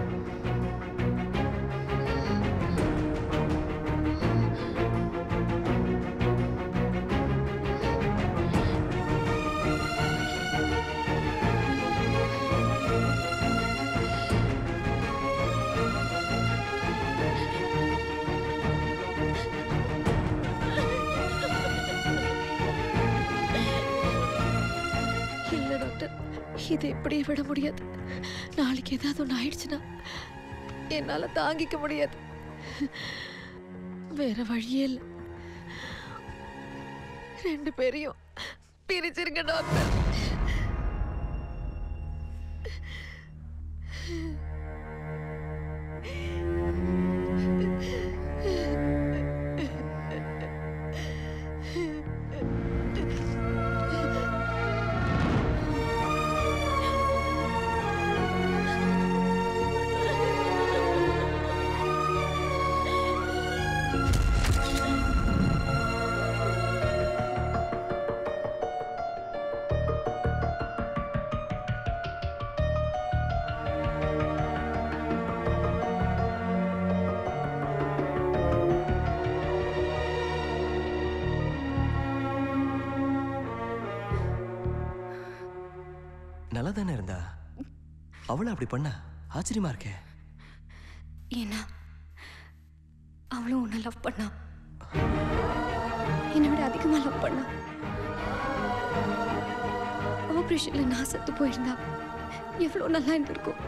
Speaker 8: இல்ல டாக்டர் இதை இப்படியே விட முடியாது நாளைக்கு ஏதாவது ஒன்று ஆயிடுச்சுன்னா என்னால தாங்கிக்க முடியாது வேற வழியே இல்லை ரெண்டு பேரையும் பிரிச்சிருங்க டாக்டர்
Speaker 6: நல்லா தானே இருந்தா அவளும் அப்படி பண்ணா ஆச்சரியமா இருக்கே
Speaker 3: ஏன்னா அவளும் உன்னை லவ் பண்ணா என்னை விட அதிகமா லவ் பண்ணா ஆப்ரேஷன்ல நான் செத்து போயிருந்தா எவ்வளவு நல்லா இருந்திருக்கும்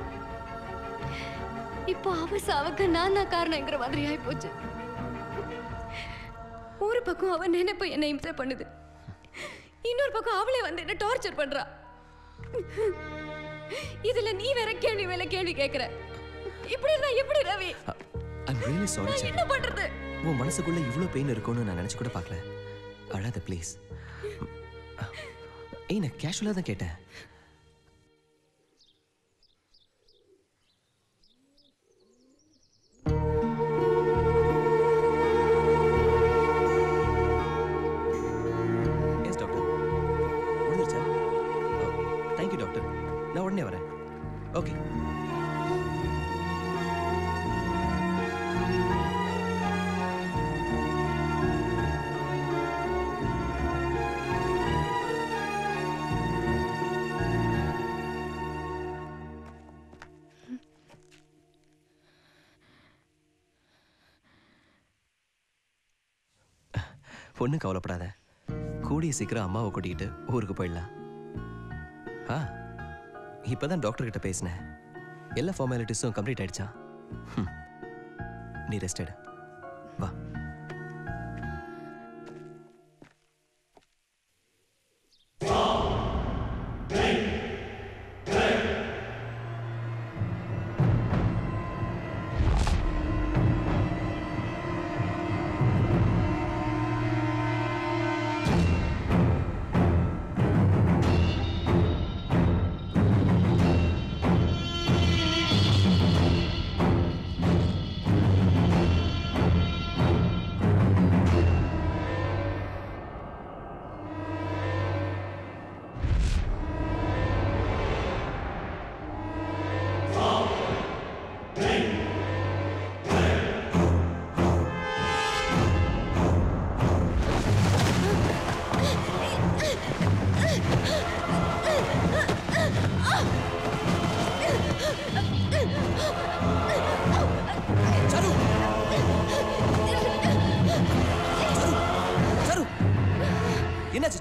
Speaker 3: இப்போ அவ சாவுக்கு நான் தான் காரணங்கிற மாதிரி ஆயிப்போச்சு ஒரு பக்கம் அவ நினைப்பு என்னை இம்சை பண்ணுது இன்னொரு பக்கம் அவளே வந்து என்ன டார்ச்சர் பண்றா இதுல நீ வேற கேள்வி மேல கேள்வி கேக்குற இப்படி இருந்தா எப்படி ரவி
Speaker 6: ஐம் ரியலி சாரி
Speaker 3: நான் என்ன பண்றது
Speaker 6: உன் மனசுக்குள்ள இவ்ளோ பெயின் இருக்கும்னு நான் நினைச்சு கூட பார்க்கல அழாத ப்ளீஸ் ஏய் நான் கேஷுவலாக தான் கேட்டேன் எஸ் டாக்டர் முடிஞ்சிருச்சா தேங்க்யூ டாக்டர் நான் உடனே வரேன் ஓகே ஒன்றும் கவலைப்படாத கூடிய சீக்கிரம் அம்மாவை கூட்டிக்கிட்டு ஊருக்கு போயிடலாம் ஆ இப்போதான் டாக்டர் கிட்ட பேசினேன் எல்லா ஃபார்மாலிட்டிஸும் கம்ப்ளீட் ஆயிடுச்சா ஹம். நீ ரெஸ்ட் எடு வா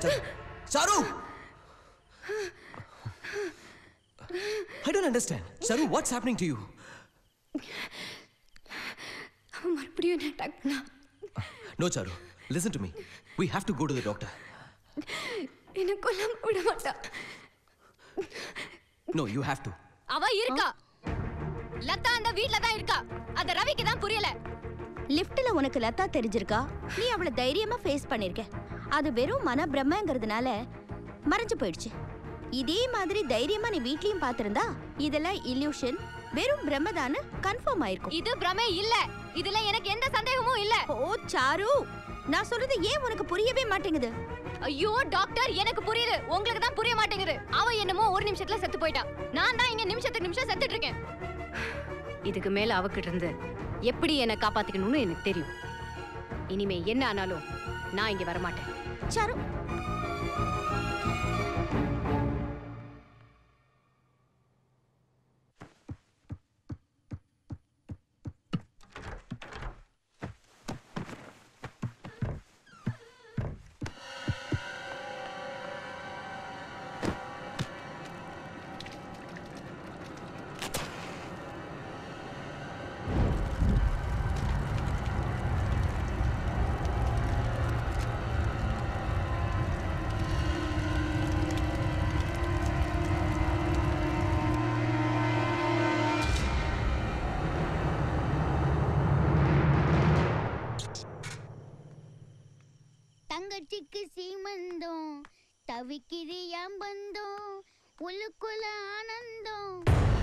Speaker 6: Charu Charu I don't understand Charu what's happening to you
Speaker 3: அவன் மறுபடியும் என்ன அட்டாக் பண்ணா
Speaker 6: no Charu listen to me we have to go to the doctor
Speaker 3: என்ன கொல்லாம விட மாட்டா
Speaker 6: no you have to
Speaker 15: அவ இருக்கா லதா அந்த வீட்ல தான் இருக்கா அத ரவிக்கு தான் புரியல
Speaker 4: லிஃப்ட்ல உனக்கு லதா தெரிஞ்சிருக்கா நீ அவளை தைரியமா ஃபேஸ் பண்ணிருக்க அது வெறும் மன பிரம்மங்கிறதுனால மறைஞ்சு போயிடுச்சு இதே மாதிரி தைரியமா நீ வீட்லயும் பார்த்திருந்தா இதெல்லாம் இல்யூஷன் வெறும் பிரம்மதான்னு கன்ஃபார்ம் ஆயிருக்கும்
Speaker 15: இது பிரமே இல்ல இதுல எனக்கு எந்த சந்தேகமும் இல்ல
Speaker 4: ஓ சாரு நான் சொல்றது ஏன் உனக்கு புரியவே மாட்டேங்குது
Speaker 15: ஐயோ டாக்டர் எனக்கு புரியுது உங்களுக்கு தான் புரிய மாட்டேங்குது அவ என்னமோ ஒரு நிமிஷத்துல செத்து போயிட்டா நான் தான் இங்க நிமிஷத்துக்கு நிமிஷம் செத்துட்டு இருக்கேன் இதுக்கு மேல அவகிட்ட இருந்து எப்படி என்ன காப்பாத்திக்கணும்னு எனக்கு தெரியும் இனிமே என்ன ஆனாலும் நான் இங்க வரமாட்டேன்
Speaker 4: சாரு
Speaker 10: தங்கச்சிக்கு சீமந்தம் தவிக்கிறியாம் பந்தம் உள்ளுக்குள்ள ஆனந்தம்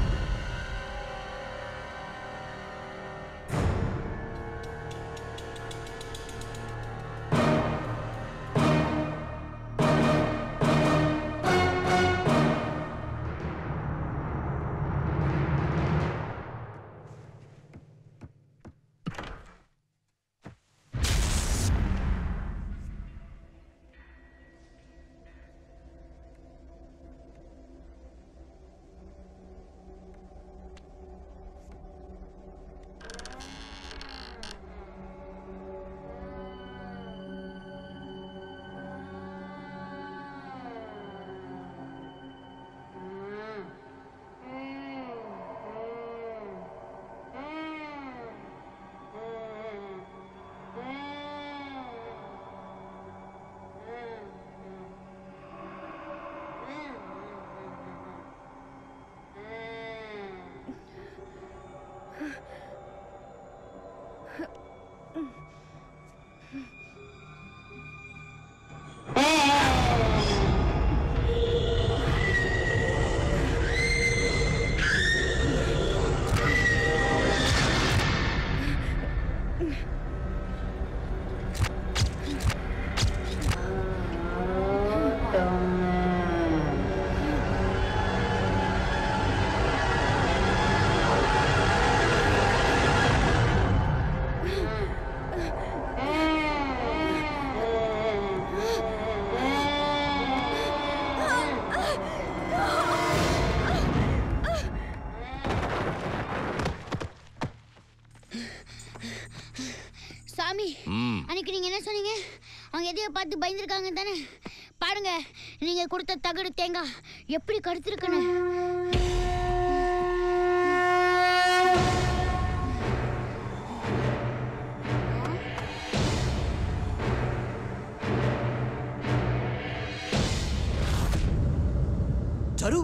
Speaker 10: சாமி
Speaker 14: ம்
Speaker 10: அன்னைக்கு நீங்க என்ன சொன்னீங்க அவங்க எதையோ பார்த்து பயந்துருக்காங்க தானே பாருங்க நீங்க கொடுத்த தகடு தேங்காய் எப்படி கடுத்திருக்குன்னு
Speaker 6: சாரு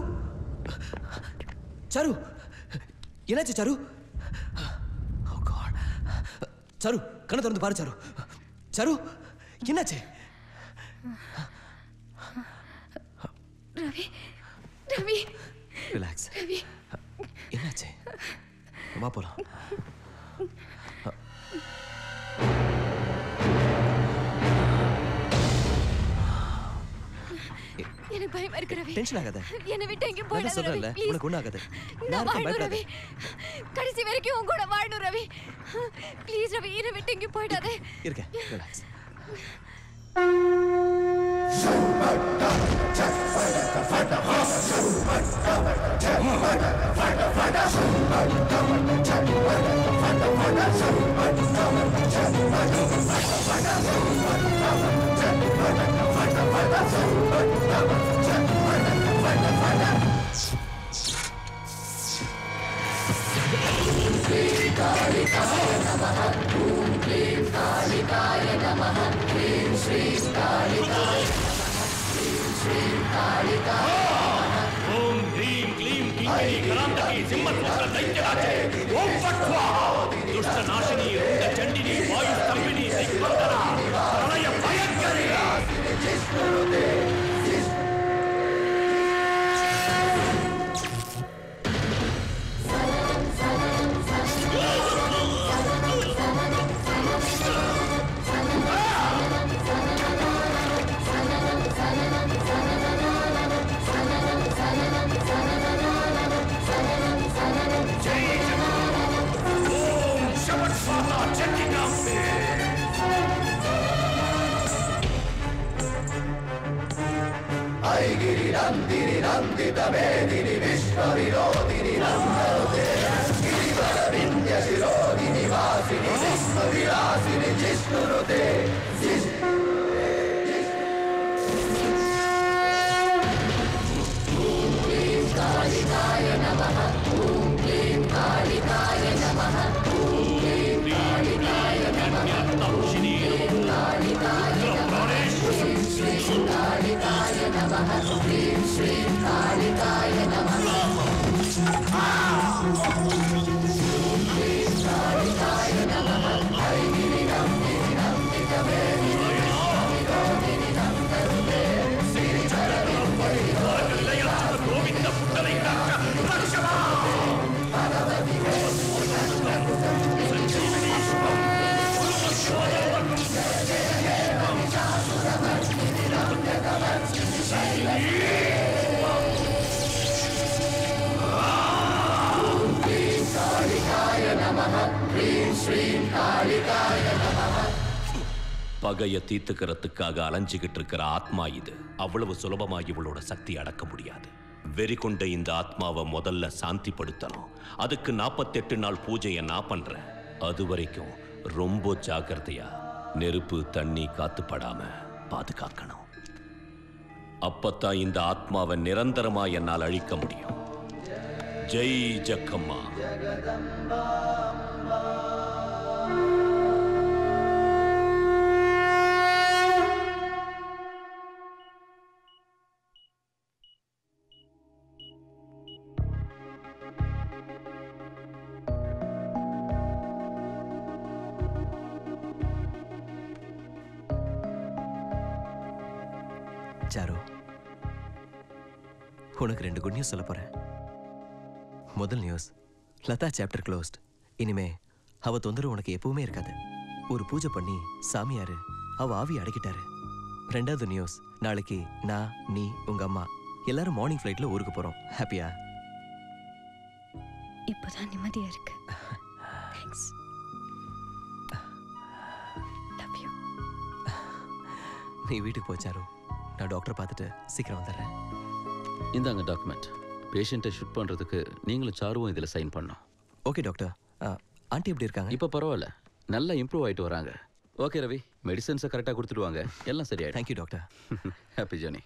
Speaker 6: சாரு என்னாச்சு சாரு Oh God. சாரு கண்ணை திறந்து பாரு சாரு சாரு என்னாச்சு
Speaker 3: ரவி ரவி
Speaker 6: ரிலாக்ஸ்
Speaker 3: ரவி
Speaker 6: என்னாச்சு வா போலாம்
Speaker 3: எனக்கு பயமா இருக்கு ரவி
Speaker 6: டென்ஷன் ஆகாத
Speaker 3: என்னை விட்டு எங்கேயும்
Speaker 6: நான்
Speaker 3: போயிடாத
Speaker 6: சொல்றேன்ல
Speaker 3: ரவி ப்ளீஸ்
Speaker 6: உனக்கு ஒன்றும் ஆகாது
Speaker 3: நான்
Speaker 6: இருக்கேன்,
Speaker 3: வாழணும்
Speaker 6: பயப்படாத
Speaker 3: ரவி கடைசி வரைக்கும் உன் கூட வாழணும் ரவி ப்ளீஸ் ரவி என்னை விட்டு எங்கேயும் போயிடாத
Speaker 6: இருக்கேன் ரிலாக்ஸ்
Speaker 2: Fight
Speaker 14: ஓம் ஹ்ரீம் க்ளீம் கிங்கிணி கராந்தகி சிம்மஸ்வஸ்ர தைத்யராஜே ஓம் ஃபட் ஸ்வாஹா துஷ்ட நாசினி ருண்ட சண்டினி வாயு ஸ்தம்பினி திக்வந்தனா பிரளய பயங்கரி ஓம் ஷபட் ஸ்வாஹா சண்டிகாம்பே பகைய தீர்த்துக்கிறதுக்காக அலைஞ்சுகிட்டு இருக்கிற ஆத்மா இது அவ்வளவு சுலபமா இவளோட சக்தி அடக்க முடியாது வெறி கொண்ட இந்த ஆத்மாவை முதல்ல சாந்திப்படுத்தணும் அதுக்கு நாற்பத்தெட்டு நாள் பூஜையை நான் பண்றேன் அது வரைக்கும் ரொம்ப ஜாக்கிரதையா நெருப்பு தண்ணி காத்துப்படாம பாதுகாக்கணும் அப்பத்தான் இந்த ஆத்மாவை நிரந்தரமா என்னால் அழிக்க முடியும் ஜெய் ஜக்கம்மா
Speaker 6: சாரு உனக்கு ரெண்டு குட் நியூஸ் சொல்ல போறேன் முதல் நியூஸ் லதா சாப்டர் க்ளோஸ்ட் இனிமே அவ தொந்தரவு உனக்கு எப்பவுமே இருக்காது ஒரு பூஜை பண்ணி சாமியாரு அவ ஆவி அடக்கிட்டாரு ரெண்டாவது நியூஸ் நாளைக்கு நான் நீ உங்க அம்மா எல்லாரும் மார்னிங் ஃப்ளைட்ல ஊருக்கு போறோம் ஹாப்பியா
Speaker 3: இப்போதான் நிம்மதியா இருக்கு தேங்க்ஸ் லவ் யூ
Speaker 6: நீ வீட்டுக்கு போ சாரு நான் டாக்டர் பார்த்துட்டு சீக்கிரம் வந்துடுறேன்
Speaker 9: இந்தாங்க டாக்குமெண்ட் பேஷண்ட்டை ஷூட் பண்ணுறதுக்கு நீங்களும் சாருவும் இதில் சைன் பண்ணோம்
Speaker 6: ஓகே டாக்டர் ஆண்டி எப்படி இருக்காங்க
Speaker 9: இப்போ பரவாயில்ல நல்லா இம்ப்ரூவ் ஆயிட்டு வராங்க ஓகே ரவி மெடிசன்ஸை கரெக்டாக கொடுத்துடுவாங்க எல்லாம் சரியாயிடும்
Speaker 6: thank you doctor
Speaker 9: happy journey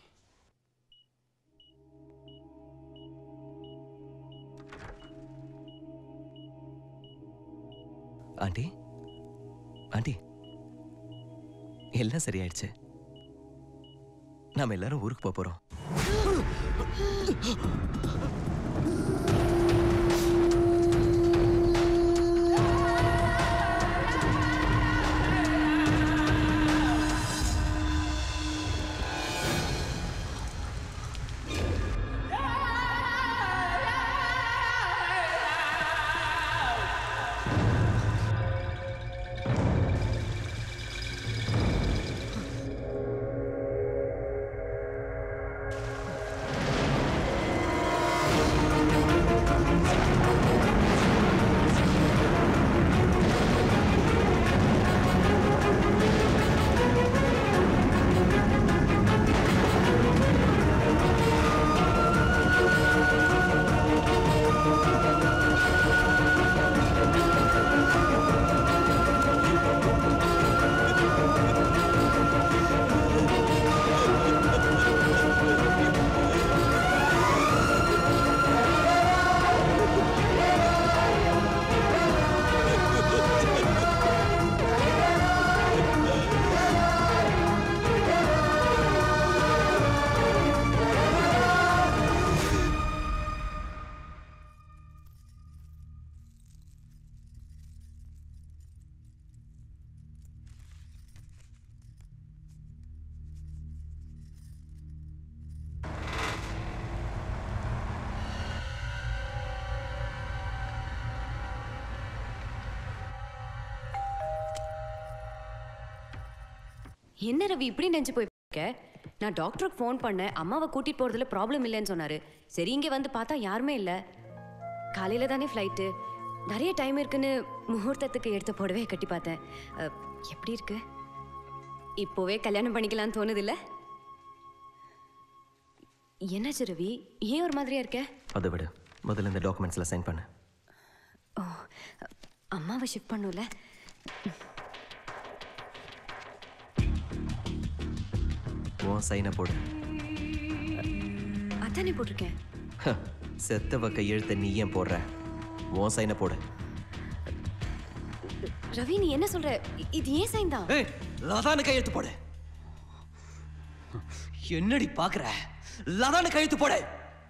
Speaker 6: aunty aunty எல்லாம் சரியாயிடுச்சு நாம எல்லாரும் ஊருக்கு போக போறோம்
Speaker 3: என்ன ரவி இப்படி நினைச்சு போயிருக்க நான் டாக்டருக்கு ஃபோன் பண்ணேன் அம்மாவை கூட்டிட்டு போறதுல ப்ராப்ளம் இல்லைன்னு சொன்னாரு சரி இங்க வந்து பார்த்தா யாருமே இல்லை காலையில தானே ஃப்ளைட்டு நிறைய டைம் இருக்குன்னு முகூர்த்தத்துக்கு எடுத்த புடவையை கட்டி பார்த்தேன் அஹ், எப்படி இருக்கு இப்போவே கல்யாணம் பண்ணிக்கலாம்னு தோணுது இல்ல என்னாச்சு ரவி ஏன் ஒரு மாதிரியா இருக்க
Speaker 6: அதை விட முதல்ல இந்த டாக்குமெண்ட்ஸில் சைன் பண்ணு
Speaker 3: ஓ அம்மாவை ஷிஃப்ட் பண்ணும்ல
Speaker 6: உன் சைனை போடு
Speaker 3: அதானே போட்டிருக்கேன்
Speaker 6: ஹ, செத்தவ கையெழுத்த நீ ஏன் போடுற உன் சைனை போடு
Speaker 3: ரவி நீ என்ன சொல்ற இ- இது ஏன் சைன் தான்
Speaker 6: ஏய் லதானு கையெழுத்து போடு என்னடி பாக்குற லதானு கையெழுத்து போடு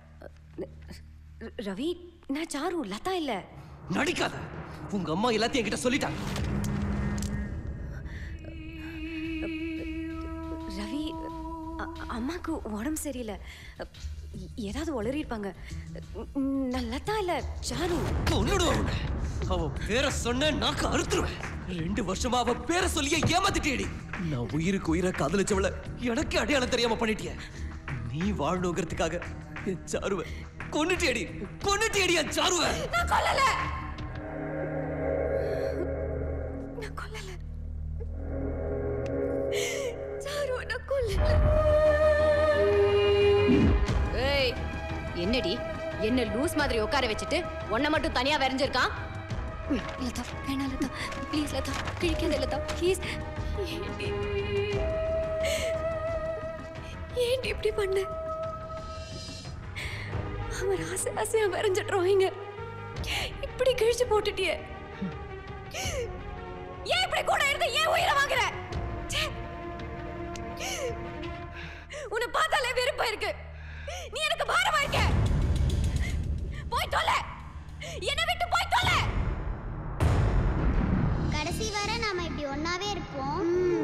Speaker 3: ர- ரவி நான் சாரு லதா இல்ல
Speaker 6: நடிக்காத உங்க அம்மா எல்லாத்தையும் என்கிட்ட சொல்லிட்டாங்க
Speaker 3: ரவி அ- அம்மாக்கு உடம்பு சரியில்லை எ- ஏதாவது உளறி இருப்பாங்க நான் லதா இல்ல சாரு
Speaker 6: கொன்னுடுவேன் உன்னை. அவ பேரை சொன்ன நாக்கு அறுத்துருவேன் ரெண்டு வருஷமா அவ பேரை சொல்லியே ஏமாத்திட்டேடி நான் உயிருக்கு உயிரை காதலிச்சவள எனக்கு அடையாளம் தெரியாம பண்ணிட்டிய நீ வாழணுங்கிறதுக்காக என் சாருவ கொன்னுட்டேடி கொன்னுட்டேடி என் சாருவ
Speaker 3: நான் கொல்லல நான் கொல்லல சாரு நான் கொல்லல
Speaker 15: ஏய் என்னடி என்ன லூஸ் மாதிரி உட்கார வச்சுட்டு உன்னை மட்டும் தனியா வரைஞ்சிருக்கான்
Speaker 3: லதா வேணாம் லதா ப்ளீஸ் லதா கிழிக்காத லதா ப்ளீஸ் ஏண்டி ஏண்டி இப்படி பண்ண அவர் ஆசை ஆசையா வரைஞ்ச டிராயிங்க இப்படி கிழிச்சு போட்டுட்டியே ஏன் இப்படி கூட இருந்து ஏன் உயிரை வாங்குற ச்சே. உன்னை பார்த்தாலே வெறுப்பா இருக்கு நீ எனக்கு பாரமா இருக்க போய் தொலை என்னை விட்டு போய் தொலை
Speaker 10: கடைசி வரை நாம இப்படி ஒன்னாவே இருப்போம்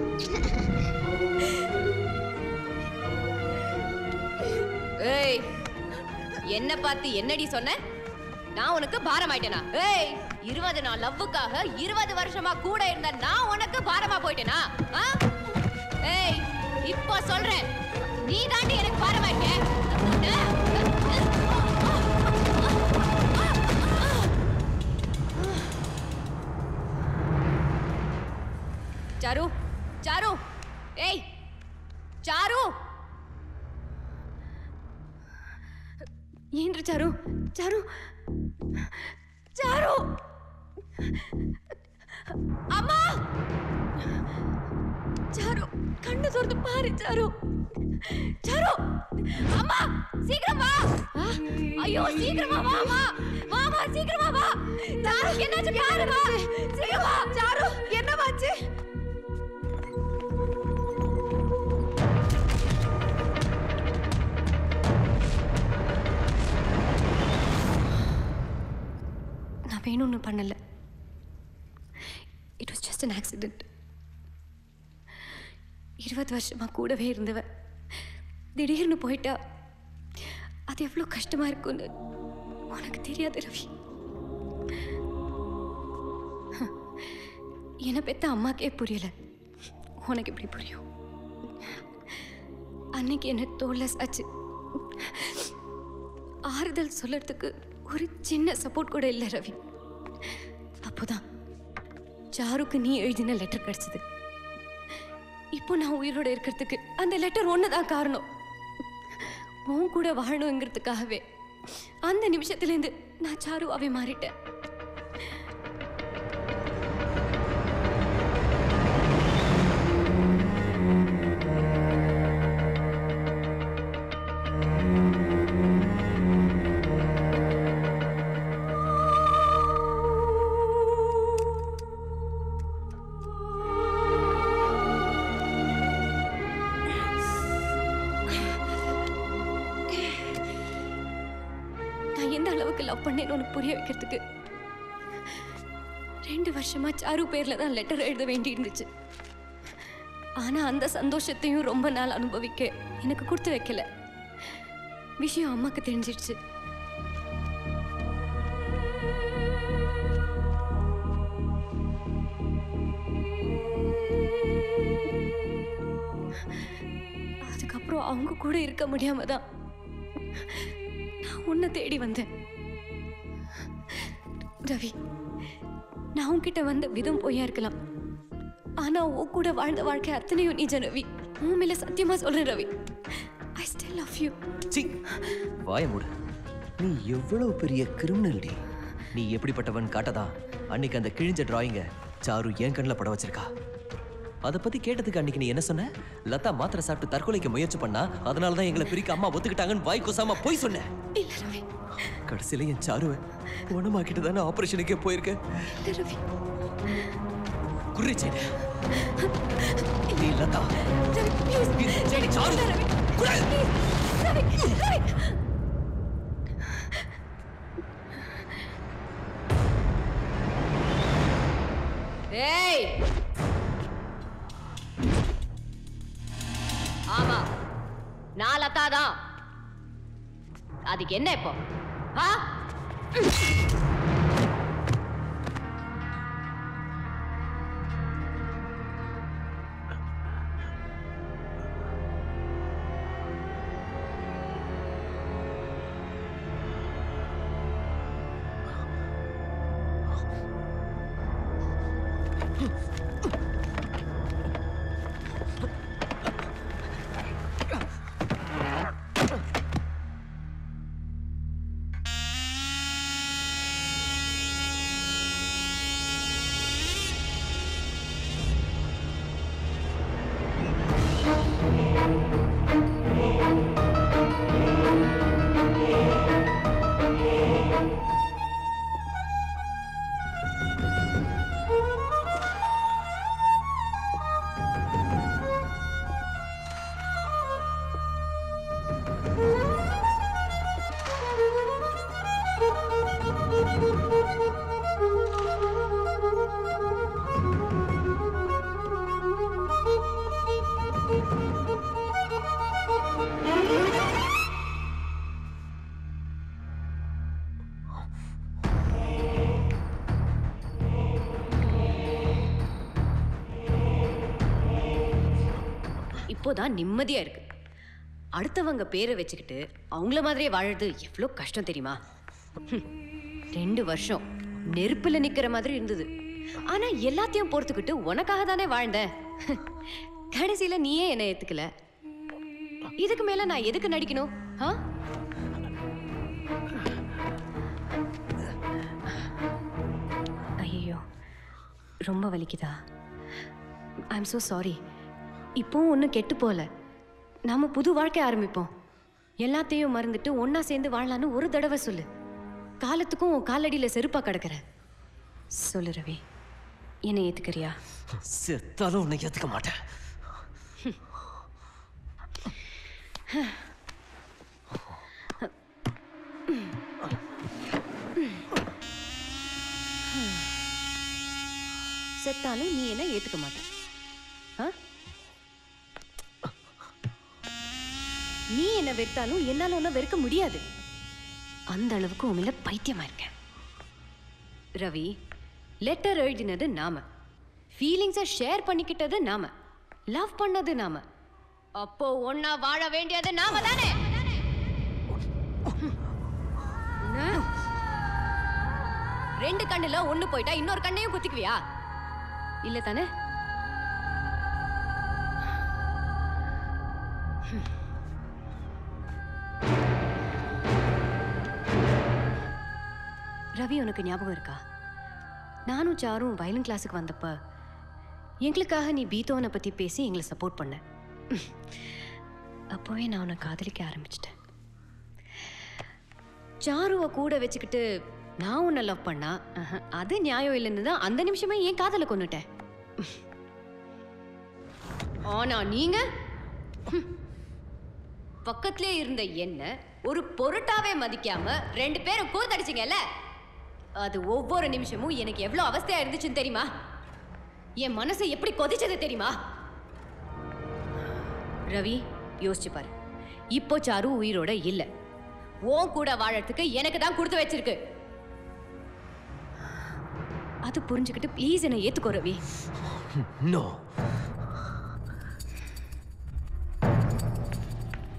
Speaker 15: ஏய் என்ன பார்த்து என்னடி சொன்ன நான் உனக்கு பாரமாயிட்டேனா ஏய் இருபது நாள் லவ்வுக்காக இருபது வருஷமா கூட இருந்த நான் உனக்கு பாரமா போயிட்டேனா ஆ? ஏய் இப்போ சொல்றேன் நீ தாண்டி எனக்கு பாரமாயிட்ட உன்னை- சாரு சாரு ஏய் சாரு
Speaker 3: ಏನ್ರಿ ಚಾರು ಚಾರು ಚಾರು ಅಮ್ಮ ಚಾರು கண்ணு திறந்து பாரு சாரு சாரு அம்மா சீக்கிரம் வா ஆ, ஐயோ சீக்கிரமா வா அம்மா வா வா சீக்கிரமா வா சாரு என்னாச்சு பாரு வா சீக்கிரம் வா சாரு என்னவாச்சு நான் வேணும்னு பண்ணல it was just an accident இருபது வருஷமா கூடவே இருந்தவ திடீர்னு போயிட்டா அது எவ்வளோ கஷ்டமா இருக்கும்னு உனக்கு தெரியாது ரவி என்னை பெத்த அம்மாக்கே புரியல உனக்கு எப்படி புரியும் அன்னைக்கு என்ன தோல்ல சாச்சு ஆறுதல் சொல்லறதுக்கு ஒரு சின்ன சப்போர்ட் கூட இல்லை ரவி அப்போதான் சாருக்கு நீ எழுதின லெட்டர் கிடைச்சது இப்போ நான் உயிரோட இருக்கிறதுக்கு அந்த லெட்டர் ஒன்று தான் காரணம் உன் கூட வாழணுங்கிறதுக்காகவே அந்த நிமிஷத்துலேருந்து நான் சாருவாவே மாறிட்டேன் நான் எந்த அளவுக்கு லவ் பண்ணேன்னு உனக்கு புரிய வைக்கிறதுக்கு ரெண்டு வருஷமா சாரு பேர்ல தான் லெட்டர் எழுத வேண்டி இருந்துச்சு ஆனா அந்த சந்தோஷத்தையும் ரொம்ப நாள் அனுபவிக்க எனக்கு கொடுத்து வைக்கல விஷயம் அம்மாக்கு தெரிஞ்சிடுச்சு
Speaker 17: அவங்க கூட இருக்க முடியாம தான் நான் உன்னை தேடி வந்தேன் ரவி நான் உன்கிட்ட வந்த விதம் பொய்யா இருக்கலாம் ஆனா உன் கூட வாழ்ந்த வாழ்க்கை அத்தனையும் நிஜ ரவி உன் மேல சத்தியமா சொல்றேன் Ravi I still love you
Speaker 6: சி வாய மூடு நீ எவ்வளவு பெரிய கிரிமினல் டி நீ எப்படிப்பட்டவன் காட்டதா அன்னைக்கு அந்த கிழிஞ்ச டிராயிங்க சாரு என் கண்ணில் பட வச்சிருக்கா அதை பத்தி கேட்டதுக்கு அன்னைக்கு நீ என்ன சொன்ன லதா மாத்திரை சாப்பிட்டு தற்கொலைக்கு முயற்சி பண்ணா அதனால தான் எங்களை பிரிக்க அம்மா ஒத்துக்கிட்டாங்கன்னு வாய் குசாம போய் சொன்னேன்
Speaker 17: இல்ல ரவி
Speaker 6: கடைசியில என் சாருவை குணமாக்கிட்டு தானே ஆபரேஷனுக்கே போயிருக்கேன்
Speaker 17: இல்ல ரவி
Speaker 6: குறிச்சேன் நீ லதா
Speaker 17: ரவி ப்ளீஸ்
Speaker 6: சரி, சாரு.
Speaker 17: ரவி ரவி ரவி
Speaker 15: ஏய் ஆமா நான் லதா தான் அதுக்கு என்ன இப்போ ஆ இப்போதான் நிம்மதியா இருக்கு அடுத்தவங்க பேரை வச்சுக்கிட்டு அவங்கள மாதிரியே வாழறது எவ்வளோ கஷ்டம் தெரியுமா ஹம். ரெண்டு வருஷம் நெருப்புல நிக்கிற மாதிரி இருந்தது ஆனா எல்லாத்தையும் பொறுத்துக்கிட்டு உனக்காக தானே வாழ்ந்தேன் கடைசியில நீயே என்னை ஏத்துக்கல இதுக்கு மேல நான் எதுக்கு நடிக்கணும் ஆ
Speaker 17: ஐயோ ரொம்ப வலிக்குதா ஐ எம் ஸோ சாரி இப்போவும் ஒன்றும் கெட்டு போகல நாம புது வாழ்க்கை ஆரம்பிப்போம் எல்லாத்தையும் மறந்துட்டு ஒண்ணா சேர்ந்து வாழலான்னு ஒரு தடவை சொல்லு காலத்துக்கும் உன் காலடியில் செருப்பா கிடக்குற சொல்லு ரவி என்னை ஏத்துக்கறியா
Speaker 6: செத்தாலும் உன்னை ஏத்துக்க மாட்டேன்
Speaker 17: செத்தாலும் நீ என்ன ஏத்துக்க மாட்ட ஆ? நீ என்ன வெறுத்தாலும் என்னால உன்னை வெறுக்க முடியாது அந்த அளவுக்கு உன் மேல பைத்தியமா இருக்கேன்
Speaker 15: ரவி லெட்டர் எழுதினது நாம ஃபீலிங்ஸை ஷேர் பண்ணிக்கிட்டது நாம லவ் பண்ணது நாம அப்போ ஒன்னா வாழ வேண்டியது நாம தானே என்ன? ரெண்டு கண்ணுல ஒண்ணு போயிட்டா இன்னொரு கண்ணையும் குத்திக்குவியா இல்ல தானே
Speaker 17: ரவி உனக்கு ஞாபகம் இருக்கா நானும் சாரும் வயலின் கிளாஸுக்கு வந்தப்ப எங்களுக்காக நீ பீத்தோவனை பத்தி பேசி எங்களை சப்போர்ட் பண்ண அப்போவே நான் உன்னை காதலிக்க ஆரம்பிச்சிட்டேன்
Speaker 15: சாருவை கூட வச்சுக்கிட்டு நான் உன்னை லவ் பண்ணா அஹ், அது நியாயம் இல்லைன்னு தான் அந்த நிமிஷமே ஏன் காதலை கொன்னுட்டேன் ஆனா நீங்க ஹம், பக்கத்திலே இருந்த என்ன ஒரு பொருட்டாவே மதிக்காம ரெண்டு பேரும் கூத்தடிச்சிங்கல்ல அது ஒவ்வொரு நிமிஷமும் எனக்கு எவ்வளவு அவஸ்தையா இருந்துச்சுன்னு தெரியுமா என் மனசு எப்படி கொதிச்சது தெரியுமா ரவி யோசிச்சு பாரு இப்போ சாரு உயிரோட இல்ல உன் கூட வாழறதுக்கு எனக்கு தான் கொடுத்து வச்சிருக்கு
Speaker 17: அது புரிஞ்சுக்கிட்டு ப்ளீஸ் என்னை ஏத்துக்கோ ரவி
Speaker 6: நோ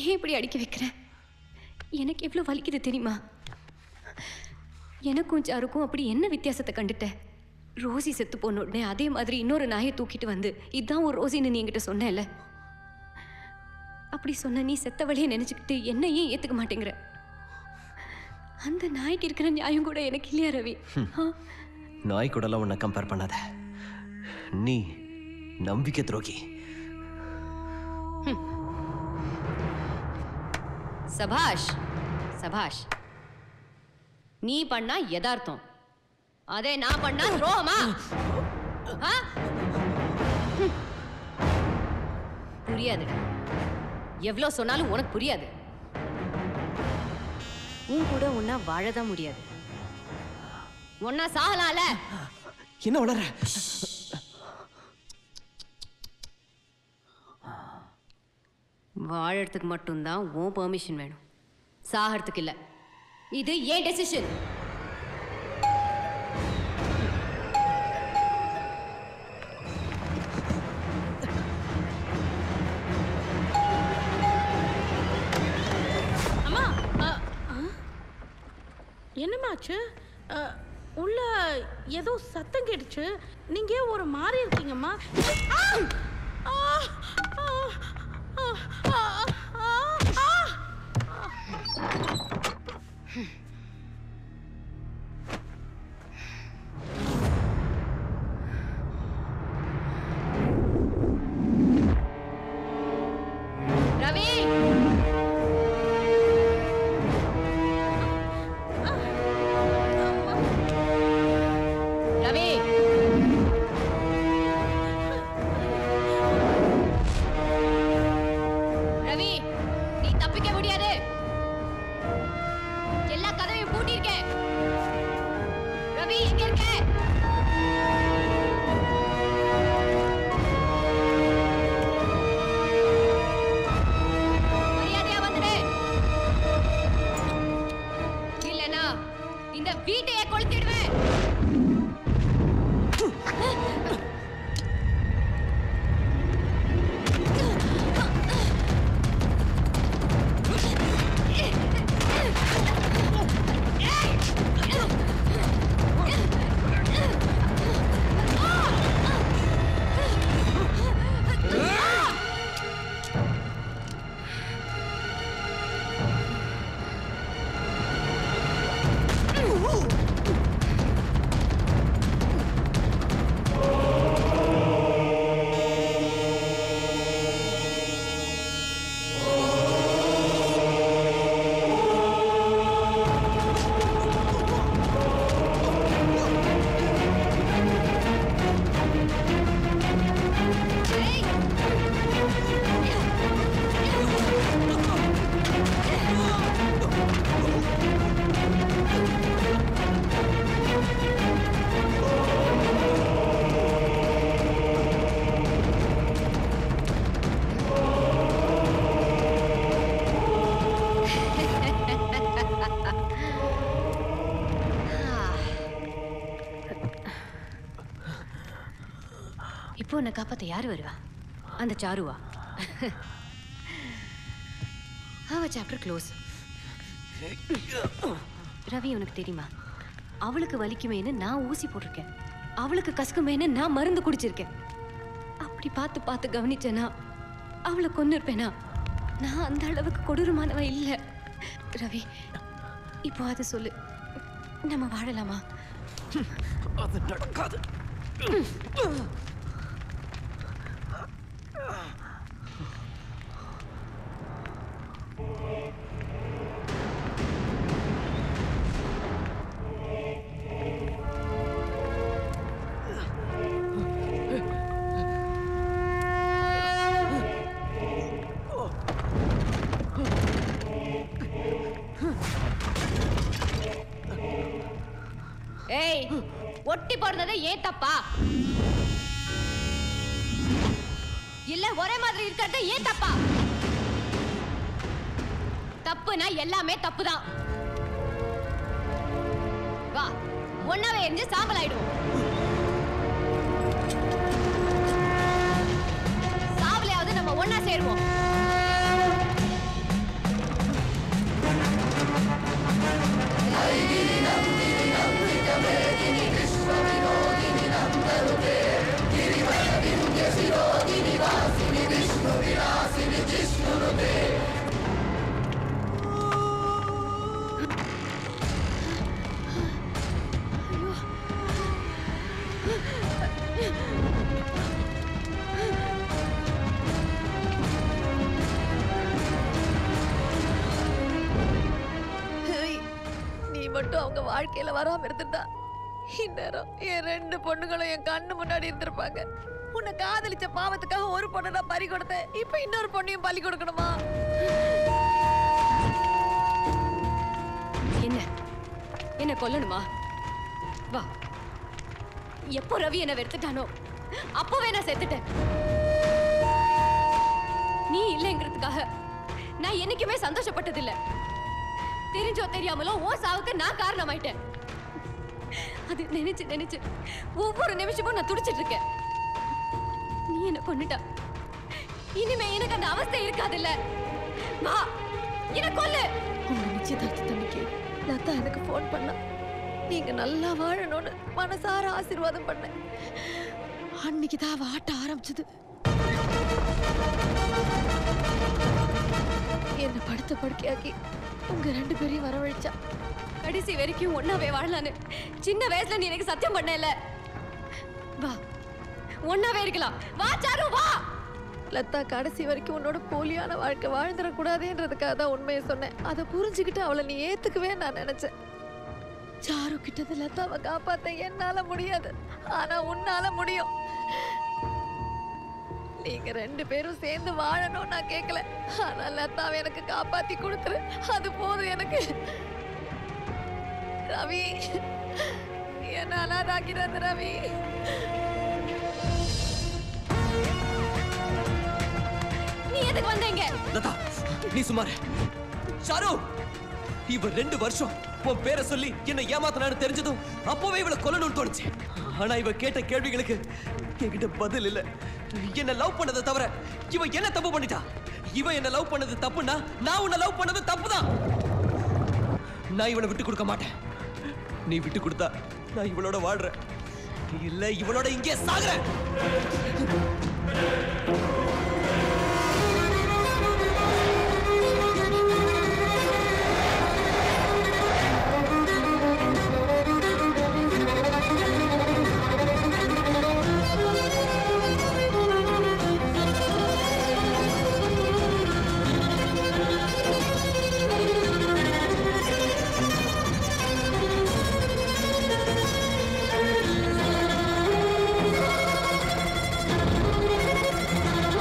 Speaker 17: ஏன் இப்படி அடிக்க வைக்கிற எனக்கு எவ்வளோ வலிக்குது தெரியுமா எனக்கும் சாருக்கும் அப்படி என்ன வித்தியாசத்தை கண்டுட்ட ரோசி செத்து போன உடனே அதே மாதிரி இன்னொரு நாயை தூக்கிட்டு வந்து இதான் ஒரு ரோசின்னு நீ என்கிட்ட சொன்னேல்ல அப்படி சொன்ன நீ செத்த வழியை நினச்சிக்கிட்டு என்ன ஏன் ஏற்றுக்க மாட்டேங்கிற அந்த நாய்க்கு இருக்கிற நியாயம் கூட எனக்கு இல்லையா ரவி ஆ?
Speaker 6: நாய் கூடலாம் உன்னை கம்பேர் பண்ணாத நீ நம்பிக்கை துரோகி
Speaker 17: சபாஷ் சபாஷ் நீ பண்ணா யதார்த்தம் அதே நான் பண்ணா துரோகமா ஆ? ஹம். புரியாது எவ்வளோ சொன்னாலும் உனக்கு புரியாது உன் கூட உன்னா வாழதான் முடியாது ஒன்னா சாகலாம்ல
Speaker 6: என்ன வளர
Speaker 17: வாழறதுக்கு மட்டும்தான் உன் பெர்மிஷன் வேணும் சாகறதுக்கு இல்லை இது ஏன் டெசிஷன்
Speaker 11: அம்மா அ, அ, என்னம்மாச்சு அ, உள்ள ஏதோ சத்தம் கேட்டுச்சு நீங்க ஏன் ஒரு மாதிரி இருக்கீங்கம்மா ஆ! ஆ! ஆ! ஆ! ஆ! ஆ! ஆ!
Speaker 17: ரவி ரவி ரவி நீ தப்பிக்க முடியாது எல்லா கதவையும் பூட்டியிருக்கேன் ரவி எங்க இருக்க மரியாதையா வந்துடு இல்லனா இந்த வீட்டையே கொளுத்திடுவேன் இப்போ உன்னை காப்பாத்த யார் வருவா அந்த சாருவா அவ சாப்டர் க்ளோஸ் ரவி உனக்கு தெரியுமா அவளுக்கு வலிக்குமேன்னு நான் ஊசி போட்டிருக்கேன் அவளுக்கு கசக்குமேன்னு நான் மருந்து குடிச்சிருக்கேன் அப்படி பார்த்து பார்த்து கவனிச்சேனா அவளை கொண்டு இருப்பேனா நான் அந்த அளவுக்கு கொடூரமானவ இல்லை ரவி இப்போ அதை சொல்லு நம்ம வாழலாமா
Speaker 2: அது நடக்காது
Speaker 17: ஏய் ஒட்டி போடுறது ஏன் தப்பா இல்ல ஒரே மாதிரி இருக்கிறது ஏன் தப்பா தப்புனா எல்லாமே தப்புதான் வா ஒன்னாவே எரிஞ்சு சாம்பல் ஆயிடுவோம் சாவலையாவது நம்ம ஒன்னா சேருவோம்
Speaker 8: மட்டும் அவங்க வாழ்க்கையில வராம இருந்திருந்தா இந்நேரம் என் ரெண்டு பொண்ணுங்களும் என் கண்ணு முன்னாடி இருந்திருப்பாங்க உன்னை காதலிச்ச பாவத்துக்காக ஒரு பொண்ணு நான் பறி கொடுத்தேன் இப்ப இன்னொரு பொண்ணையும் பலி கொடுக்கணுமா
Speaker 17: என்ன என்ன கொல்லணுமா வா எப்போ ரவி என்ன வெறுத்துட்டானோ அப்போவே நான் செத்துட்டேன் நீ இல்லைங்கிறதுக்காக நான் என்னைக்குமே சந்தோஷப்பட்டதில்ல தெரிஞ்சோ தெரியாமலோ ஓ சாவுக்கு நான் காரணமாயிட்டேன் அது நினைச்சு நினைச்சு ஒவ்வொரு நிமிஷமும் நான் துடிச்சிட்டு இருக்கேன் நீ என்ன கொன்னுட்டா இனிமே எனக்கு அந்த அவஸ்தை இருக்காதுல்ல வா என்ன கொல்லு
Speaker 8: உங்க நிச்சயதார்த்த தண்ணிக்கு லதா எனக்கு ஃபோன் பண்ணா நீங்க நல்லா வாழணும்னு மனசார ஆசீர்வாதம் பண்ணேன் அன்னைக்கு தான் அவ ஆட்ட ஆரம்பிச்சது என்ன படுத்த படுக்கையாக்கி உங்க ரெண்டு பேரையும் வரவழைச்சா
Speaker 17: கடைசி வரைக்கும் ஒன்னாவே வாழலான்னு சின்ன வயசுல நீ எனக்கு சத்தியம் பண்ணல வா ஒன்னாவே இருக்கலாம் வா சாரு வா
Speaker 8: லதா கடைசி வரைக்கும் உன்னோட போலியான வாழ்க்கை வாழ்ந்துடக்கூடாதுன்றதுக்காக தான் உண்மையை சொன்னேன் அதை புரிஞ்சுக்கிட்டு அவளை நீ ஏத்துக்கவே நான் நினைச்சேன் சாரு கிட்டது லதாவை காப்பாத்த என்னால முடியாது ஆனா உன்னால முடியும் நீங்க ரெண்டு பேரும் சேர்ந்து வாழணும் நான் கேட்கல ஆனா லதாவை எனக்கு காப்பாத்தி கொடுத்துரு அது போதும் எனக்கு ரவி என்ன அனாதாக்கிறது ரவி
Speaker 17: நீ எதுக்கு வந்தீங்க
Speaker 6: லதா நீ சுமார் ஷாரு இவ ரெண்டு வருஷம் உன் பேரை சொல்லி என்ன ஏமாத்தினான்னு தெரிஞ்சதும் அப்பவே இவளை கொல்லணும்னு தோணுச்சு ஆனா இவ கேட்ட கேள்விகளுக்கு என்கிட்ட பதில் இல்ல என்ன லவ் பண்ணதை தவிர இவ என்ன தப்பு பண்ணிட்டா இவ என்ன லவ் பண்ணது தப்புன்னா நான் உன்னை லவ் பண்ணது தப்புதான் நான் இவளை விட்டு கொடுக்க மாட்டேன் நீ விட்டு கொடுத்தா நான் இவளோட வாழ்றேன் இல்ல இவளோட இங்கே சாகுறேன்
Speaker 1: ஆ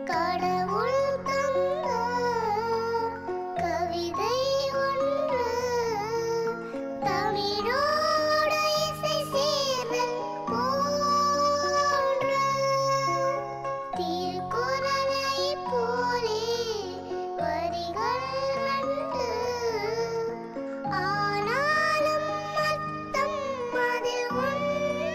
Speaker 1: கடவுள் தந்த கவிதை ஒன்று தமிழோட இசை சேர்ந்தல் போன்ற திருக்குறளை போலே வரிகள் ரெண்டு ஆனாலும் அர்த்தம் அதில் ஒன்று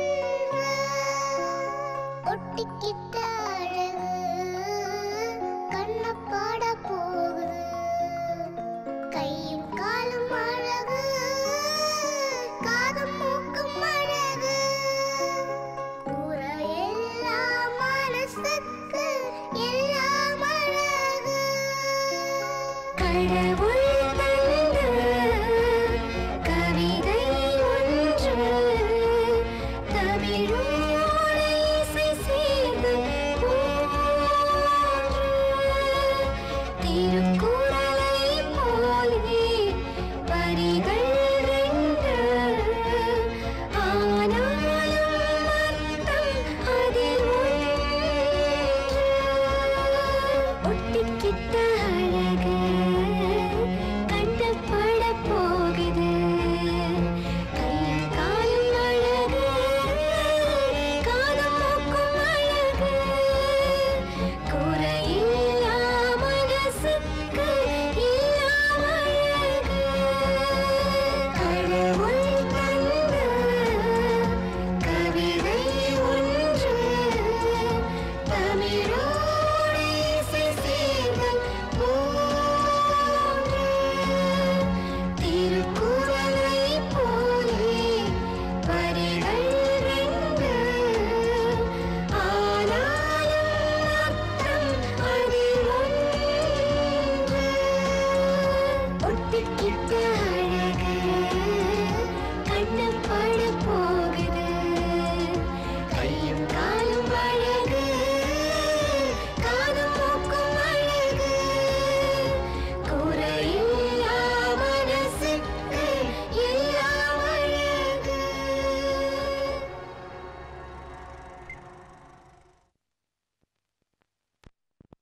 Speaker 1: ஒட்டிக்கிட்ட அழகு கண்ணப்பாட போகுது கையும் காலும் அழகு காதும் மூக்கும் அழகு கூற எல்லாம் மனசுக்கு எல்லாம் அழகு கடவுள் தந்த கவிதை ஒன்று தமிழோட இசை சேர்ந்து திருக்குறளை போலே வரிகள் ரெண்டு ஆனாலும் அர்த்தம் அதில் ஒன்று ஒட்டிக்கிட்ட